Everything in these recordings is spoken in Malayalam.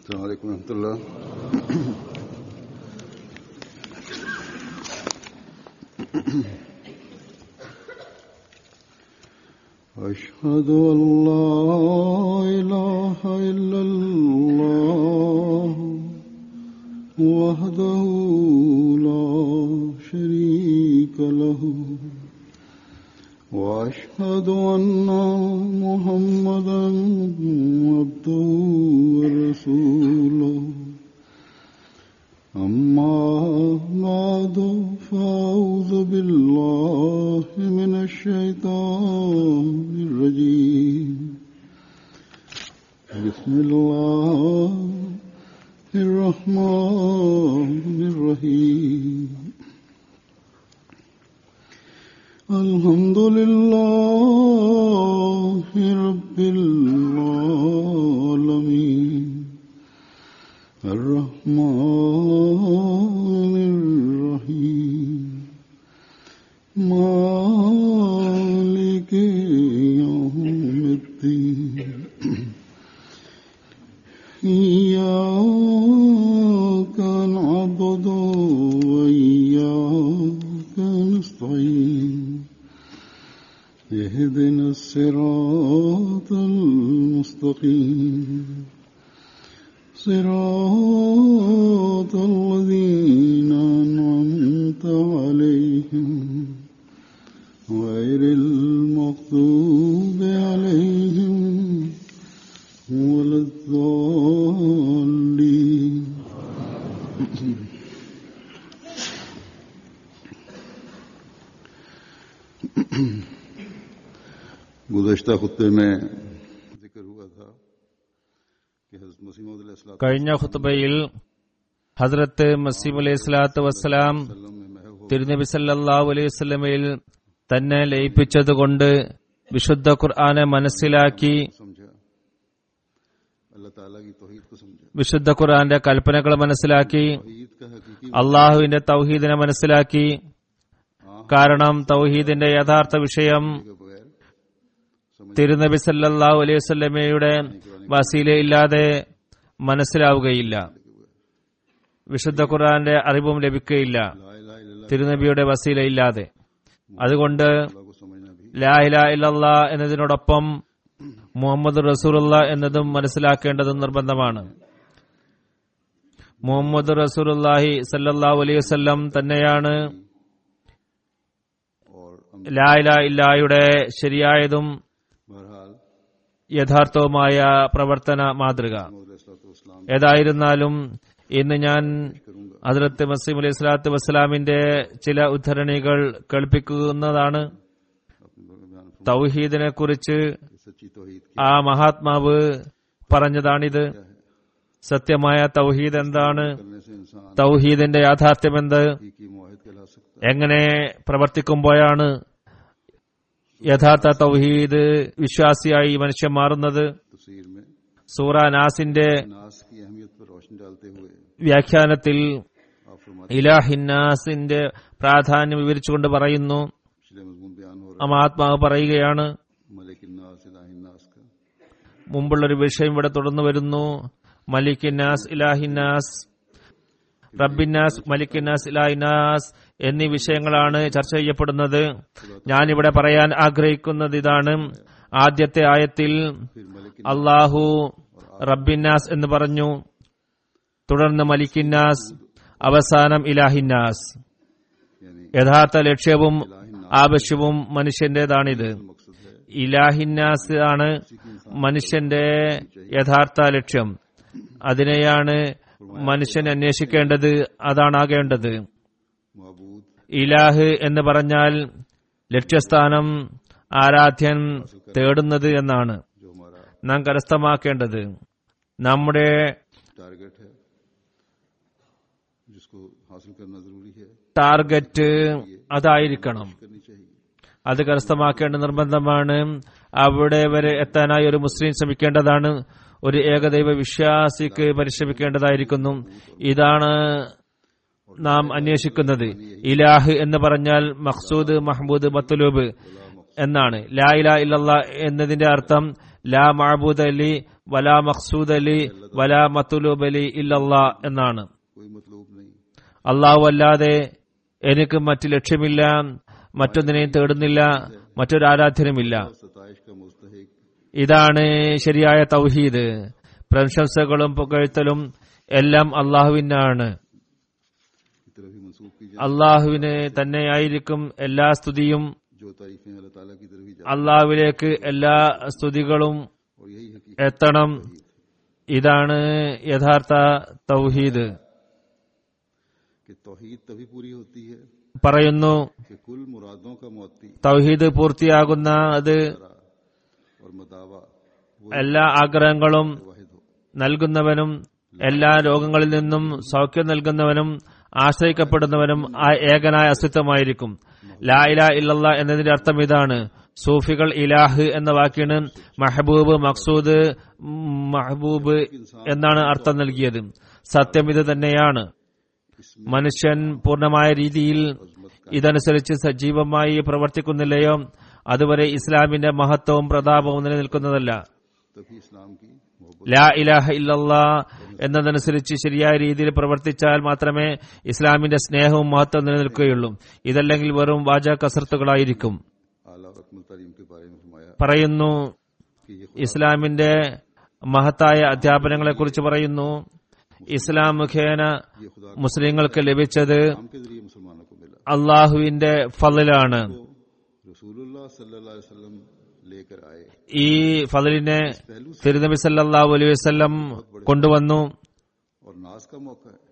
السلام عليكم ورحمة الله أشهد أن لا إله إلا الله وحده لا شريك له وأشهد أن محمدا عبده ورسوله أما بعد فأعوذ بالله من الشيطان الرجيم بسم الله الرحمن الرحيم الحمد لله رب العالمين الرحمن الرحيم مالك يوم الدين إياك نعبد وإياك نستعين اهدنا الصراط المستقيم صراط الذين أنعمت عليهم غير المغضوب عليهم ولا الضالين गुजश्ता खुत्ते में जिक्र हुआ था कि हजरत मसीह കഴിഞ്ഞ ഖുത്ബയിൽ ഹസ്രത്ത് മസീം അലൈഹി സ്വലാത്തു വസ്സലാം में महव തിരുനബി സല്ലല്ലാഹു അലൈഹി വസല്ലമയിൽ തന്നെ ലയിപ്പിച്ചതുകൊണ്ട് വിശുദ്ധ ഖുർആനെ മനസ്സിലാക്കി समझा अल्लाह ताला की तौहीद को समझा വിശുദ്ധ ഖുർആന്റെ കൽപ്പനകൾ മനസ്സിലാക്കി तौहीद का हकीकी അള്ളാഹുവിന്റെ തൗഹീദിനെ മനസ്സിലാക്കി കാരണം തൗഹീദിന്റെ യഥാർത്ഥ വിഷയം के बगैर തിരുനബി സല്ലല്ലാഹു അലൈഹി വസല്ലമയുടെ വസീലയില്ലാതെ മനസ്സിലാവുകയില്ല വിശുദ്ധ ഖുർആന്റെ അറിവും ലഭിക്കുകയില്ല ला इलाहा इल्लल्लाह തിരുനബിയുടെ വസീലയില്ലാതെ അതുകൊണ്ട് को समझना भी ലാ ഇലാ ഇല്ലല്ലാ എന്നതിനോടൊപ്പം മുഹമ്മദ് റസൂലുള്ള എന്നതും മനസ്സിലാക്കേണ്ടതും നിർബന്ധമാണ് മുഹമ്മദ് റസൂലുള്ളാഹി സല്ലല്ലാഹു അലൈഹി വസല്ലം തന്നെയാണ് और हम ലാ ഇലാ ഇല്ലായുടെ ശരിയായതും बहरहाल യഥാർത്ഥവുമായ പ്രവർത്തന മാതൃക इस्लाम ഏതായിരുന്നാലും ഇന്ന് ഞാൻ करूंगा ഹദ്രത്ത് മസീം അലൈഹി സ്വലാത്തു വസ്സലാമിന്റെ ചില ഉദ്ധരണികൾ കേൾപ്പിക്കുന്നതാണ് अपने बयान തൗഹീദിനെ കുറിച്ച് सच्ची तौहीद ആ മഹാത്മാവ് പറഞ്ഞതാണിത് സത്യമായ തൗഹീദ് എന്താണ് करने से इंसान തൗഹീദിന്റെ യാഥാർത്ഥ്യമെന്ത് की मुआहिद कहला सकता എങ്ങനെ പ്രവർത്തിക്കുമ്പോഴാണ് യഥാർത്ഥ തൗഹീദ് വിശ്വാസിയായി മനുഷ്യൻ മാറുന്നത് है तफसीर में സൂറ നാസിന്റെ नास की अहमियत पर रोशनी डालते हुए വ്യാഖ്യാനത്തിൽ आप फरमाते ഇലാഹിന്നാസിന്റെ പ്രാധാന്യം വിവരിച്ചുകൊണ്ട് പറയുന്നു पिछले मजमून बयान हो ആ മഹാത്മാവ് പറയുകയാണ് रहा मलिक नास इलाहिन्नास का മുമ്പുള്ളൊരു വിഷയം ഇവിടെ തുടർന്നു വരുന്നു മലിക്കിന്നാസ് ഇലാഹിന്നാസ് റബ്ബിന്നാസ് മലിക്കിന്നാസ് ഇലാഹിന്നാസ് എന്നീ വിഷയങ്ങളാണ് ചർച്ച ചെയ്യപ്പെടുന്നത് ഞാനിവിടെ പറയാൻ ആഗ്രഹിക്കുന്നത് ഇതാണ് ആദ്യത്തെ ആയത്തിൽ फिर मलिक അള്ളാഹു റബ്ബിന്നാസ് എന്ന് പറഞ്ഞു തുടർന്ന് മലിക്കിന്നാസ് അവസാനം ഇലാഹിന്നാസ് यानी യഥാർത്ഥ ലക്ഷ്യവും ആവശ്യവും മനുഷ്യന്റേതാണിത് मकसद है ഇലാഹിന്നാസ് ആണ് മനുഷ്യന്റെ യഥാർത്ഥ ലക്ഷ്യം അതിനെയാണ് മനുഷ്യൻ അന്വേഷിക്കേണ്ടത് അതാണാകേണ്ടത് मबूद ഇലാഹ് എന്ന് പറഞ്ഞാൽ ലക്ഷ്യസ്ഥാനം ആരാധ്യൻ തേടുന്നത് എന്നാണ് जो हमारा നാം കരസ്ഥമാക്കേണ്ടത് നമ്മുടെ टारगेट है जिसको हासिल करना जरूरी है ടാർഗറ്റ് അതായിരിക്കണം करनी चाहिए അത് കരസ്ഥമാക്കേണ്ട നിർബന്ധമാണ് അവിടെ വരെ എത്താനായി ഒരു മുസ്ലിം ശ്രമിക്കേണ്ടതാണ് ഒരു ഏകദൈവ വിശ്വാസിക്ക് പരിശ്രമിക്കേണ്ടതായിരിക്കുന്നു ഇതാണ് നാം അന്വേഷിക്കുന്നത് ഇലാഹ് എന്ന് പറഞ്ഞാൽ മഖ്സൂദ് മഹ്മൂദ് മത്തുലൂബ് എന്നാണ് ലാ ഇലാ ഇല്ലല്ലാ എന്നതിന്റെ അർത്ഥം ലാ മഅബൂദ് അലി വലാ മഖ്സൂദ് അലി വലാ മത്തുലൂബ് അലി ഇല്ലല്ലാ എന്നാണ് कोई मतलब नहीं അള്ളാഹു അല്ലാതെ എനിക്ക് മറ്റു ലക്ഷ്യമില്ല മറ്റൊന്നിനെയും തേടുന്നില്ല മറ്റൊരു ആരാധനയുമില്ല और सताइश का मुस्तहिक ഇതാണ് ശരിയായ തൗഹീദ് പ്രശംസകളും പുകഴ്ത്തലും എല്ലാം അള്ളാഹുവിനാണ് की तरफ ही मनसूख की जाए അള്ളാഹുവിന് തന്നെയായിരിക്കും എല്ലാ സ്തുതിയും जो तारीफें अल्लाह ताला की तरफ ही जाए അള്ളാഹുവിലേക്ക് എല്ലാ സ്തുതികളും और यही हकीकत എത്തണം ഇതാണ് യഥാർത്ഥ തൗഹീദ് कि तौहीद तभी पूरी होती है പറയുന്നു कि कुल मुरादों का मुअत्ती തൗഹീദ് പൂർത്തിയാകുന്ന അത് और मदावा वो എല്ലാ ആഗ്രഹങ്ങളും वाहिद हो നൽകുന്നവനും എല്ലാ രോഗങ്ങളിൽ നിന്നും സൗഖ്യം നൽകുന്നവനും ആശ്രയിക്കപ്പെടുന്നവനും ആ ഏകനായ അസ്തിത്വമായിരിക്കും ലാ ഇലാ ഇല്ലല്ലാ എന്നതിന്റെ അർത്ഥം ഇതാണ് സൂഫികൾ ഇലാഹ് എന്ന വാക്കിന് മഹബൂബ് മക്സൂദ് ഉം, മഹബൂബ് എന്നാണ് അർത്ഥം നൽകിയത് സത്യം ഇത് തന്നെയാണ് മനുഷ്യൻ പൂർണ്ണമായ രീതിയിൽ ഇതനുസരിച്ച് സജീവമായി പ്രവർത്തിക്കുന്നില്ലയോ അതുവരെ ഇസ്ലാമിന്റെ മഹത്വവും പ്രതാപവും നിലനിൽക്കുന്നതല്ല तभी इस्लाम की मोहब्बत ലാ ഇലാഹ ഇല്ലല്ലാ എന്നതനുസരിച്ച് ശരിയായ രീതിയിൽ പ്രവർത്തിച്ചാൽ മാത്രമേ ഇസ്ലാമിന്റെ സ്നേഹവും മഹത്വം നിലനിൽക്കുകയുള്ളൂ ഇതല്ലെങ്കിൽ വെറും വാച കസർത്തുകളായിരിക്കും आला और अकमल तालीम के बारे में फरमाया പറയുന്നു कि ये ഇസ്ലാമിന്റെ മഹത്തായ അധ്യാപനങ്ങളെ കുറിച്ച് പറയുന്നു ഇസ്ലാം മുഖേന ये खुदा മുസ്ലിങ്ങൾക്ക് ലഭിച്ചത് काम के जरिए मुसलमानों को मिला അള്ളാഹുവിന്റെ ഫലിലാണ് तो रसूलुल्लाह सल्लल्लाहु अलैहि वसल्लम लेकर आए ഈ ഫലിനെ पहलू से തിരുനബി സല്ലല്ലാഹു അലൈഹി വസല്ലം കൊണ്ടുവന്നു और नाज का मौका है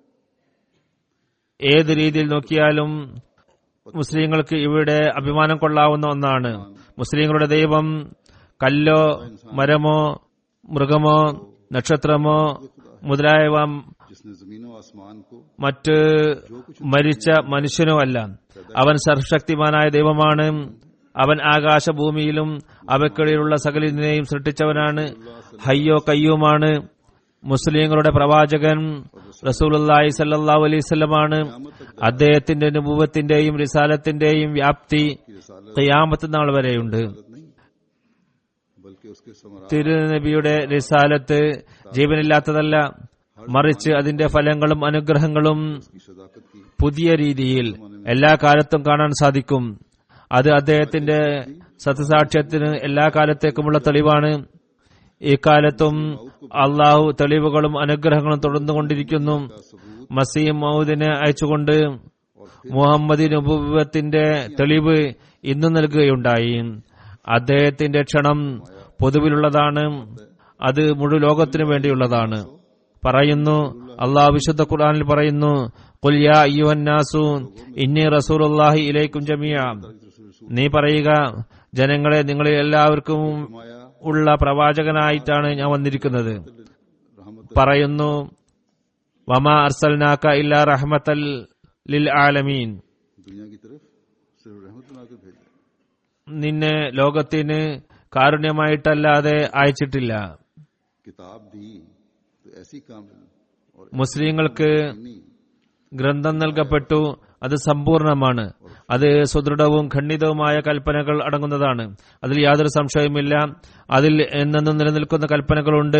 ഏത് രീതിയിൽ നോക്കിയാലും മുസ്ലിങ്ങൾക്ക് ഇവിടെ അഭിമാനം കൊള്ളാവുന്ന ഒന്നാണ് മുസ്ലിങ്ങളുടെ ദൈവം കല്ലോ മരമോ മൃഗമോ നക്ഷത്രമോ മുതലായവ जिसने जमीन और आसमान को മറ്റ് മരിച്ച മനുഷ്യനോ അല്ല അവൻ സർവശക്തിമാനായ ദൈവമാണ് അവൻ ആകാശഭൂമിയിലും അവയ്ക്കിടയിലുള്ള സകലിനെയും സൃഷ്ടിച്ചവനാണ് ഹയ്യോ കയ്യുമാണ് മുസ്ലിങ്ങളുടെ പ്രവാചകൻ റസൂലുള്ളാഹി സല്ലല്ലാഹു അലൈഹി വസല്ലമാണ് അദ്ദേഹത്തിന്റെ നുബുവത്തിന്റെയും റിസാലത്തിന്റെയും വ്യാപ്തി की रसालत ഖിയാമത്ത് നാൾ വരെയുണ്ട് नहीं बल्कि उसके समरा തിരുനബിയുടെ റിസാലത്ത് ജീവനില്ലാത്തതല്ല മറിച്ച് അതിന്റെ ഫലങ്ങളും അനുഗ്രഹങ്ങളും की सदाकत की പുതിയ രീതിയിൽ എല്ലാ കാലത്തും കാണാൻ സാധിക്കും അത് അദ്ദേഹത്തിന്റെ സത്യസാക്ഷ്യത്തിന് എല്ലാ കാലത്തേക്കുമുള്ള തെളിവാണ് ഈ കാലത്തും അള്ളാഹു തെളിവുകളും അനുഗ്രഹങ്ങളും തുടർന്നുകൊണ്ടിരിക്കുന്നു മസീം മൗദിനെ അയച്ചുകൊണ്ട് മുഹമ്മദ് നബുവത്തിന്റെ തെളിവ് ഇന്ന് നൽകുകയുണ്ടായി അദ്ദേഹത്തിന്റെ ക്ഷണം പൊതുവിലുള്ളതാണ് അത് മുഴു ലോകത്തിനു വേണ്ടിയുള്ളതാണ് പറയുന്നു അള്ളാഹു വിശുദ്ധ ഖുർആനിൽ പറയുന്നു "ഖുൽ യാ അയ്യുഹന്നാസു ഇന്നി റസൂലുള്ളാഹി ഇലൈക്കും ജമിയ നീ പറയുക ജനങ്ങളെ നിങ്ങളിൽ എല്ലാവർക്കും माया ഉള്ള പ്രവാചകനായിട്ടാണ് ഞാൻ വന്നിരിക്കുന്നത് रहमत പറയുന്നു വമാ അർസൽനാക്ക ഇല്ലാ റഹ്മത്തൽ ലിൽ ആലമീൻ दुनिया की तरफ सिर्फ रहमत बनाकर भेजा നിന്നെ ലോകത്തിന് കാരുണ്യമായിട്ടല്ലാതെ അയച്ചിട്ടില്ല किताब दी तो ऐसी कामिल और മുസ്ലിങ്ങൾക്ക് नहीं ഗ്രന്ഥം നൽകപ്പെട്ടു അത് സമ്പൂർണമാണ് അത് സുദൃഢവും ഖണ്ഡിതവുമായ കൽപ്പനകൾ അടങ്ങുന്നതാണ് അതിൽ യാതൊരു സംശയവുമില്ല അതിൽ എന്നെന്നും നിലനിൽക്കുന്ന കൽപ്പനകളുണ്ട്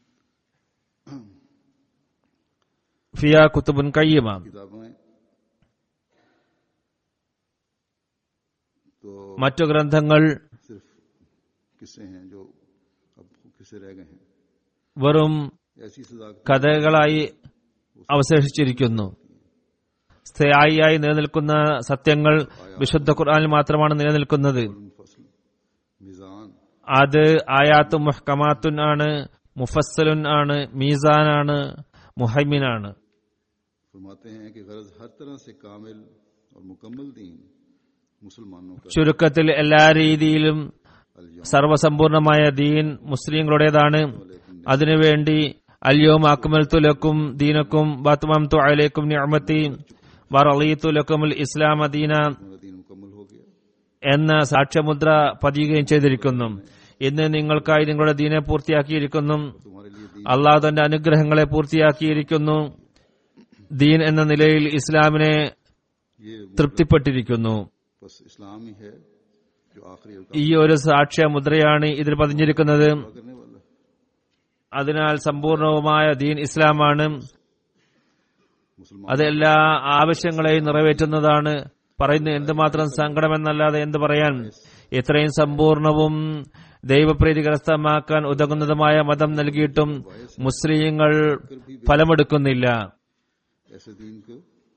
ഫിയ കുത്തുബുൻ കയ്യമ किताबें तो മറ്റു ഗ്രന്ഥങ്ങൾ सिर्फ किस्से हैं जो अब किस्से रह गए हैं വെറും ऐसी सदाकत കഥകളായി അവശേഷിച്ചിരിക്കുന്നു സ്ഥായിയായി നിലനിൽക്കുന്ന സത്യങ്ങൾ വിശുദ്ധ ഖുർആനിൽ മാത്രമാണ് നിലനിൽക്കുന്നത് फसल मिजान അത് ആയാത്തും മുഹ്കമാത്തുൻ ആണ് മുഫസ്സലുൻ ആണ് മീസാനാണ് മുഹൈമിനാണ് फरमाते हैं कि गरज हर तरह से कामिल और मुकम्मल दीन मुसलमानों का ചുരുക്കത്തിൽ എല്ലാ രീതിയിലും अल സർവസമ്പൂർണമായ ദീൻ മുസ്ലിങ്ങളുടേതാണ് അതിനുവേണ്ടി അല്യോം അക്മൽത്തുലക്കും ദീനക്കും ബത്മംതു അലൈക്കും നിഅമത്തി വറളീത്തുലക്കും ഇസ്ലാം ദീന मेरा दीन मुकम्मल हो गया എന്ന സാക്ഷ്യമുദ്ര പതിയുകയും ചെയ്തിരിക്കുന്നു ഇന്ന് നിങ്ങൾക്കായി നിങ്ങളുടെ ദീനെ പൂർത്തിയാക്കിയിരിക്കുന്നു तुम्हारे लिए दीन അള്ളാഹു തന്റെ അനുഗ്രഹങ്ങളെ പൂർത്തിയാക്കിയിരിക്കുന്നു ദീൻ എന്ന നിലയിൽ ഇസ്ലാമിനെ ये തൃപ്തിപ്പെട്ടിരിക്കുന്നു बस इस्लाम ही है जो आखिरी और ഈ ഒരു സാക്ഷ്യ മുദ്രയാണ് ഇതിൽ പതിഞ്ഞിരിക്കുന്നത് करने वाला है അതിനാൽ സമ്പൂർണവുമായ ദീൻ ഇസ്ലാമാണ് मुसलमान അത് എല്ലാ ആവശ്യങ്ങളെയും നിറവേറ്റുന്നതാണ് പറയുന്നത് എന്തുമാത്രം സങ്കടമെന്നല്ലാതെ എന്ത് പറയാൻ ഇത്രയും സമ്പൂർണവും ദൈവപ്രീതി കരസ്ഥമാക്കാൻ ഉതകുന്നതുമായ മതം നൽകിയിട്ടും മുസ്ലിങ്ങൾ ഫലമെടുക്കുന്നില്ല ऐसे दीन को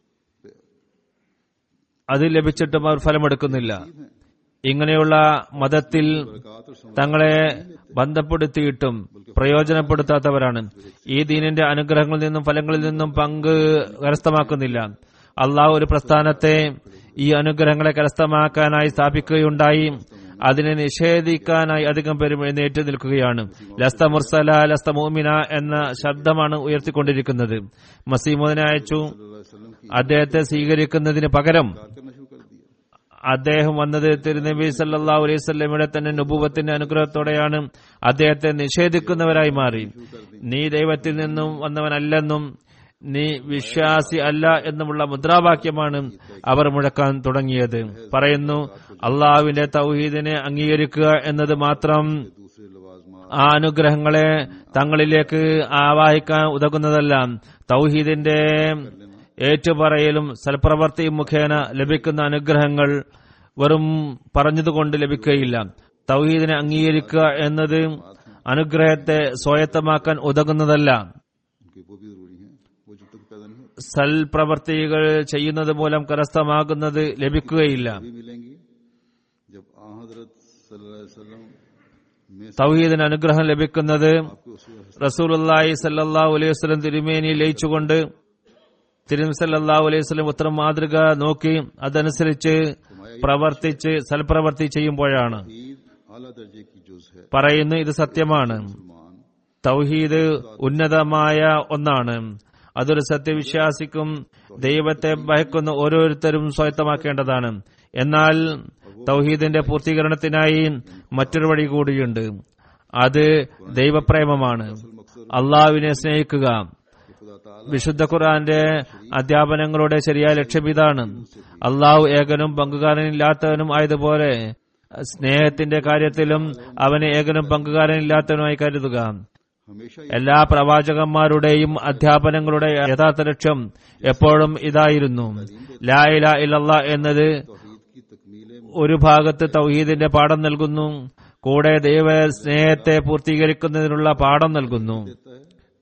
അത് ലഭിച്ചിട്ടും അവർ ഫലമെടുക്കുന്നില്ല ഇങ്ങനെയുള്ള മതത്തിൽ बरकत और सम- തങ്ങളെ ബന്ധപ്പെടുത്തിയിട്ടും പ്രയോജനപ്പെടുത്താത്തവരാണ് ഈ ദീനിന്റെ അനുഗ്രഹങ്ങളിൽ നിന്നും ഫലങ്ങളിൽ നിന്നും പങ്ക് കരസ്ഥമാക്കുന്നില്ല അള്ളാഹു ഒരു പ്രസ്ഥാനത്തെ ഈ അനുഗ്രഹങ്ങളെ കരസ്ഥമാക്കാനായി സ്ഥാപിക്കുകയുണ്ടായി അതിനെ നിഷേധിക്കാനായി അധികം പേരും എഴുന്നേറ്റ് നിൽക്കുകയാണ് ലസ്ത മുർസല ലസ്ത മോമിന എന്ന ശബ്ദമാണ് ഉയർത്തിക്കൊണ്ടിരിക്കുന്നത് മസീമുദിനെ അയച്ചു सल्लल्लाहु अलैहि वसल्लम की അദ്ദേഹത്തെ സ്വീകരിക്കുന്നതിന് പകരം इनकार करना शुरू कर दिया അദ്ദേഹം വന്നത് തിരുനബി സല്ലാ അലൈഹി സ്വല്ലമയുടെ തന്നെ നുപൂവത്തിന്റെ അനുഗ്രഹത്തോടെയാണ് അദ്ദേഹത്തെ നിഷേധിക്കുന്നവരായി മാറി നീ ദൈവത്തിൽ നിന്നും വന്നവനല്ലെന്നും നീ വിശ്വാസി അല്ല എന്നുമുള്ള മുദ്രാവാക്യമാണ് അവർ മുഴക്കാൻ തുടങ്ങിയത് പറയുന്നു അള്ളാഹുവിന്റെ തൗഹീദിനെ അംഗീകരിക്കുക എന്നത് മാത്രം दूसरे लवाजमा ആ അനുഗ്രഹങ്ങളെ തങ്ങളിലേക്ക് ആവാഹിക്കാൻ ഉതകുന്നതല്ല തൗഹീദിന്റെ ഏറ്റുപറയലും സൽപ്രവർത്തിയും മുഖേന ലഭിക്കുന്ന അനുഗ്രഹങ്ങൾ വെറും പറഞ്ഞതുകൊണ്ട് ലഭിക്കുകയില്ല തൗഹീദിനെ അംഗീകരിക്കുക എന്നത് അനുഗ്രഹത്തെ സ്വായത്തമാക്കാൻ ഉതകുന്നതല്ല उनके वो भी जरूरी हैं वो जब तक पैदा नहीं होते സൽപ്രവർത്തികൾ ചെയ്യുന്നത് മൂലം കരസ്ഥമാകുന്നത് ലഭിക്കുകയില്ല भी मिलेंगी जब आ हजरत सल्लल्लाहु अलैहि वसल्लम में से തൗഹീദിന് അനുഗ്രഹം ലഭിക്കുന്നത് आपको उसी റസൂലുള്ളാഹി സല്ലല്ലാഹു അലൈഹി വസല്ലം തിരുമേനി ലയിച്ചുകൊണ്ട് തിരുമി സല്ലല്ലാഹു അലൈഹി വസല്ലം ഉത്തരം മാതൃക നോക്കി അതനുസരിച്ച് പ്രവർത്തിച്ച് സൽപ്രവർത്തി ചെയ്യുമ്പോഴാണ് ईद आला दर्जे की जुज है പറയുന്നു ഇത് സത്യമാണ് मुसलमान തൗഹീദ് ഉന്നതമായ ഒന്നാണ് അതൊരു സത്യവിശ്വാസിക്കും ദൈവത്തെ ഭയക്കുന്ന ഓരോരുത്തരും സ്വായത്തമാക്കേണ്ടതാണ് എന്നാൽ തൗഹീദിന്റെ പൂർത്തീകരണത്തിനായി മറ്റൊരു വഴി കൂടിയുണ്ട് അത് ദൈവപ്രേമമാണ് അള്ളാഹുവിനെ സ്നേഹിക്കുക कि खुदा ताला വിശുദ്ധ ഖുർആന്റെ അധ്യാപനങ്ങളുടെ ശരിയായ ലക്ഷ്യം ഇതാണ് അള്ളാഹു ഏകനും പങ്കുകാരനില്ലാത്തവനും ആയതുപോലെ സ്നേഹത്തിന്റെ കാര്യത്തിലും അവനെ ഏകനും പങ്കുകാരനില്ലാത്തവനുമായി കരുതുക हमेशा എല്ലാ പ്രവാചകന്മാരുടെയും അധ്യാപനങ്ങളുടെ യഥാർത്ഥ ലക്ഷ്യം എപ്പോഴും ഇതായിരുന്നു ലാ ഇല ഇല്ലല്ലാ എന്നത് तौहीद की तकमील ഒരു ഭാഗത്ത് തൗഹീദിന്റെ പാഠം നൽകുന്നു കൂടെ ദൈവ സ്നേഹത്തെ പൂർത്തീകരിക്കുന്നതിനുള്ള പാഠം നൽകുന്നു देता है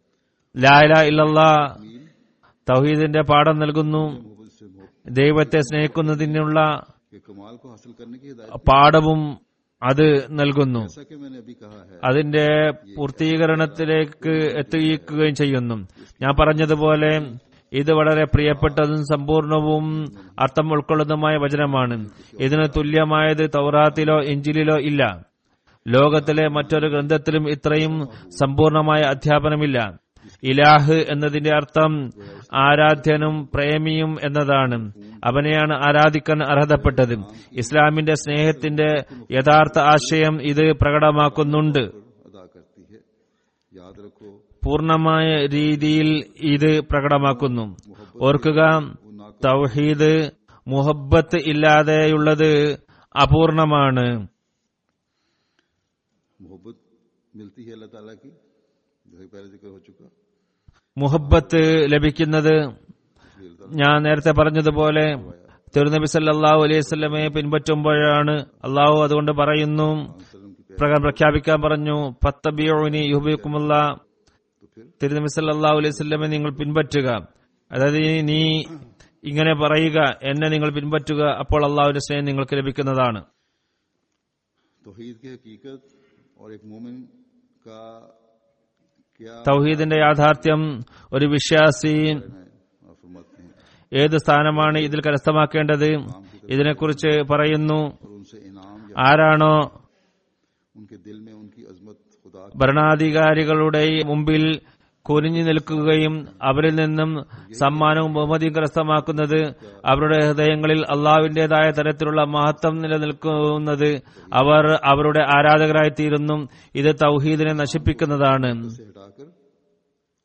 ലാ ഇല ഇല്ലല്ലാ തൗഹീദിന്റെ പാഠം നൽകുന്നു मोहब्बत से मोहब्बत ദൈവത്തെ സ്നേഹിക്കുന്നതിനുള്ള के कमाल को हासिल करने की हिदायत പാഠവും അത് നൽകുന്നു जैसा कि मैंने अभी कहा है അതിന്റെ പൂർത്തീകരണത്തിലേക്ക് എത്തിക്കുകയും ചെയ്യുന്നു ഞാൻ പറഞ്ഞതുപോലെ ഇത് വളരെ പ്രിയപ്പെട്ടതും സമ്പൂർണവും അർത്ഥം ഉൾക്കൊള്ളുന്നതുമായ വചനമാണ് ഇതിന് തുല്യമായത് തൗറാത്തിലോ ഇഞ്ചിലിലോ ഇല്ല ലോകത്തിലെ മറ്റൊരു ഗ്രന്ഥത്തിലും ഇത്രയും സമ്പൂർണമായ അധ്യാപനമില്ല ഇലാഹ് എന്നതിന്റെ അർത്ഥം ആരാധ്യനും പ്രേമിയും എന്നതാണ് അവനെയാണ് ആരാധിക്കാൻ അർഹതപ്പെട്ടത് ഇസ്ലാമിന്റെ സ്നേഹത്തിന്റെ യഥാർത്ഥ ആശയം ഇത് പ്രകടമാക്കുന്നുണ്ട് अदा करती है याद रखो പൂർണമായ രീതിയിൽ ഇത് പ്രകടമാക്കുന്നു ഓർക്കുക തൗഹീദ് മുഹബത്ത് ഇല്ലാതെയുള്ളത് അപൂർണമാണ് मोहब्बत मिलती है अल्लाह ताला की जैसे पहले जिक्र हो चुका മുഹബത്ത് लഭിക്കുന്നത് ഞാൻ നേരത്തെ പറഞ്ഞതുപോലെ തിരുനബി സല്ലല്ലാഹു അലൈഹി വസല്ലമയെ പിൻപറ്റുമ്പോഴാണ് അള്ളാഹു അതുകൊണ്ട് പറയുന്നു वसल्लम की പ്രകാരം പ്രഖ്യാപിക്കാൻ പറഞ്ഞു പത്തബിയോനി യുഹബിക്കുമുള്ള तो फिर തിരുനബി സല്ലല്ലാഹു അലൈഹി വസല്ലമെ നിങ്ങൾ പിൻപറ്റുക അതായത് നീ ഇങ്ങനെ പറയുക എന്നെ നിങ്ങൾ പിൻപറ്റുക അപ്പോൾ അള്ളാഹുവിന്റെ സ്നേഹം നിങ്ങൾക്ക് ലഭിക്കുന്നതാണ് तौहीद की हकीकत और एक मोमिन का क्या തൗഹീദിന്റെ യാഥാർത്ഥ്യം ഒരു വിശ്വാസി है आप फरमाते हैं ഏത് സ്ഥാനമാണ് ഇതിൽ കരസ്ഥമാക്കേണ്ടത് ഇതിനെക്കുറിച്ച് പറയുന്നു और उनसे इनाम या ആരാണോ उनके दिल में उनकी अजमत खुदा की ഭരണാധികാരികളുടെ മുമ്പിൽ കുനിഞ്ഞു നിൽക്കുകയും അവരിൽ നിന്നും സമ്മാനവും ബഹുമതിയും കരസ്ഥമാക്കുന്നത് അവരുടെ ഹൃദയങ്ങളിൽ അള്ളാവിന്റേതായ തരത്തിലുള്ള മഹത്വം നിലനിൽക്കുന്നത് അവർ അവരുടെ ആരാധകരായി തീരുന്നു ഇത് തൗഹീദിനെ നശിപ്പിക്കുന്നതാണ് से हटाकर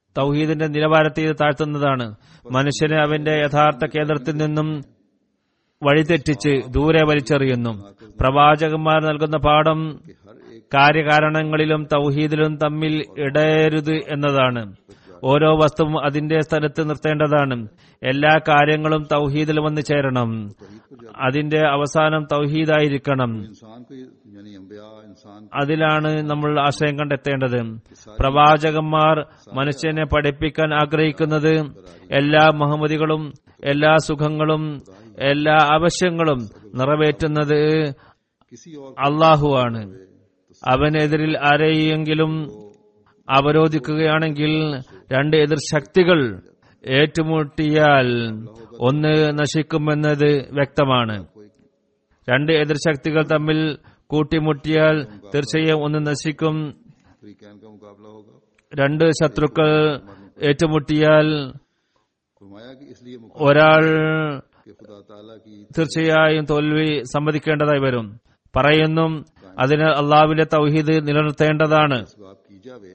തൗഹീദിന്റെ നിലവാരത്തെ ഇത് താഴ്ത്തുന്നതാണ് മനുഷ്യനെ അവന്റെ യഥാർത്ഥ കേന്ദ്രത്തിൽ നിന്നും വഴിതെറ്റിച്ച് ദൂരെ വലിച്ചെറിയുന്നു പ്രവാചകന്മാർ നൽകുന്ന പാഠം कि हर एक കാര്യകാരണങ്ങളിലും തൗഹീദിലും തമ്മിൽ ഇടയരുത് എന്നതാണ് ഓരോ വസ്തുവും അതിന്റെ സ്ഥലത്ത് നിർത്തേണ്ടതാണ് എല്ലാ കാര്യങ്ങളും തൗഹീദിൽ വന്ന് ചേരണം അതിന്റെ അവസാനം തൗഹീദായിരിക്കണം इंसान को यानी अम्बिया इंसान അതിലാണ് നമ്മൾ ആശ്രയം കണ്ടെത്തേണ്ടത് പ്രവാചകന്മാർ മനുഷ്യനെ പഠിപ്പിക്കാൻ ആഗ്രഹിക്കുന്നത് എല്ലാ മുഹമ്മദികളും എല്ലാ സുഖങ്ങളും എല്ലാ ആവശ്യങ്ങളും നിറവേറ്റുന്നത് किसी और അള്ളാഹുവാണ് അവനെതിരിൽ ആരെയെങ്കിലും അവരോധിക്കുകയാണെങ്കിൽ രണ്ട് എതിർ ശക്തികൾ ഏറ്റുമുട്ടിയാൽ ഒന്ന് നശിക്കുമെന്നത് വ്യക്തമാണ് രണ്ട് എതിർ ശക്തികൾ തമ്മിൽ കൂട്ടിമുട്ടിയാൽ തീർച്ചയായും ഒന്ന് നശിക്കും फ्री कैन का मुकाबला होगा രണ്ട് ശത്രുക്കൾ ഏറ്റുമുട്ടിയാൽ फरमाया कि इसलिए मुकाबला ഒരാൾ के खुदा ताला की തീർച്ചയായും തോൽവി സമ്മതിക്കേണ്ടതായി വരും പറയുന്നു അതിന് അള്ളാവിന്റെ തൗഹീദ് നിലനിർത്തേണ്ടതാണ് असबाब की जावे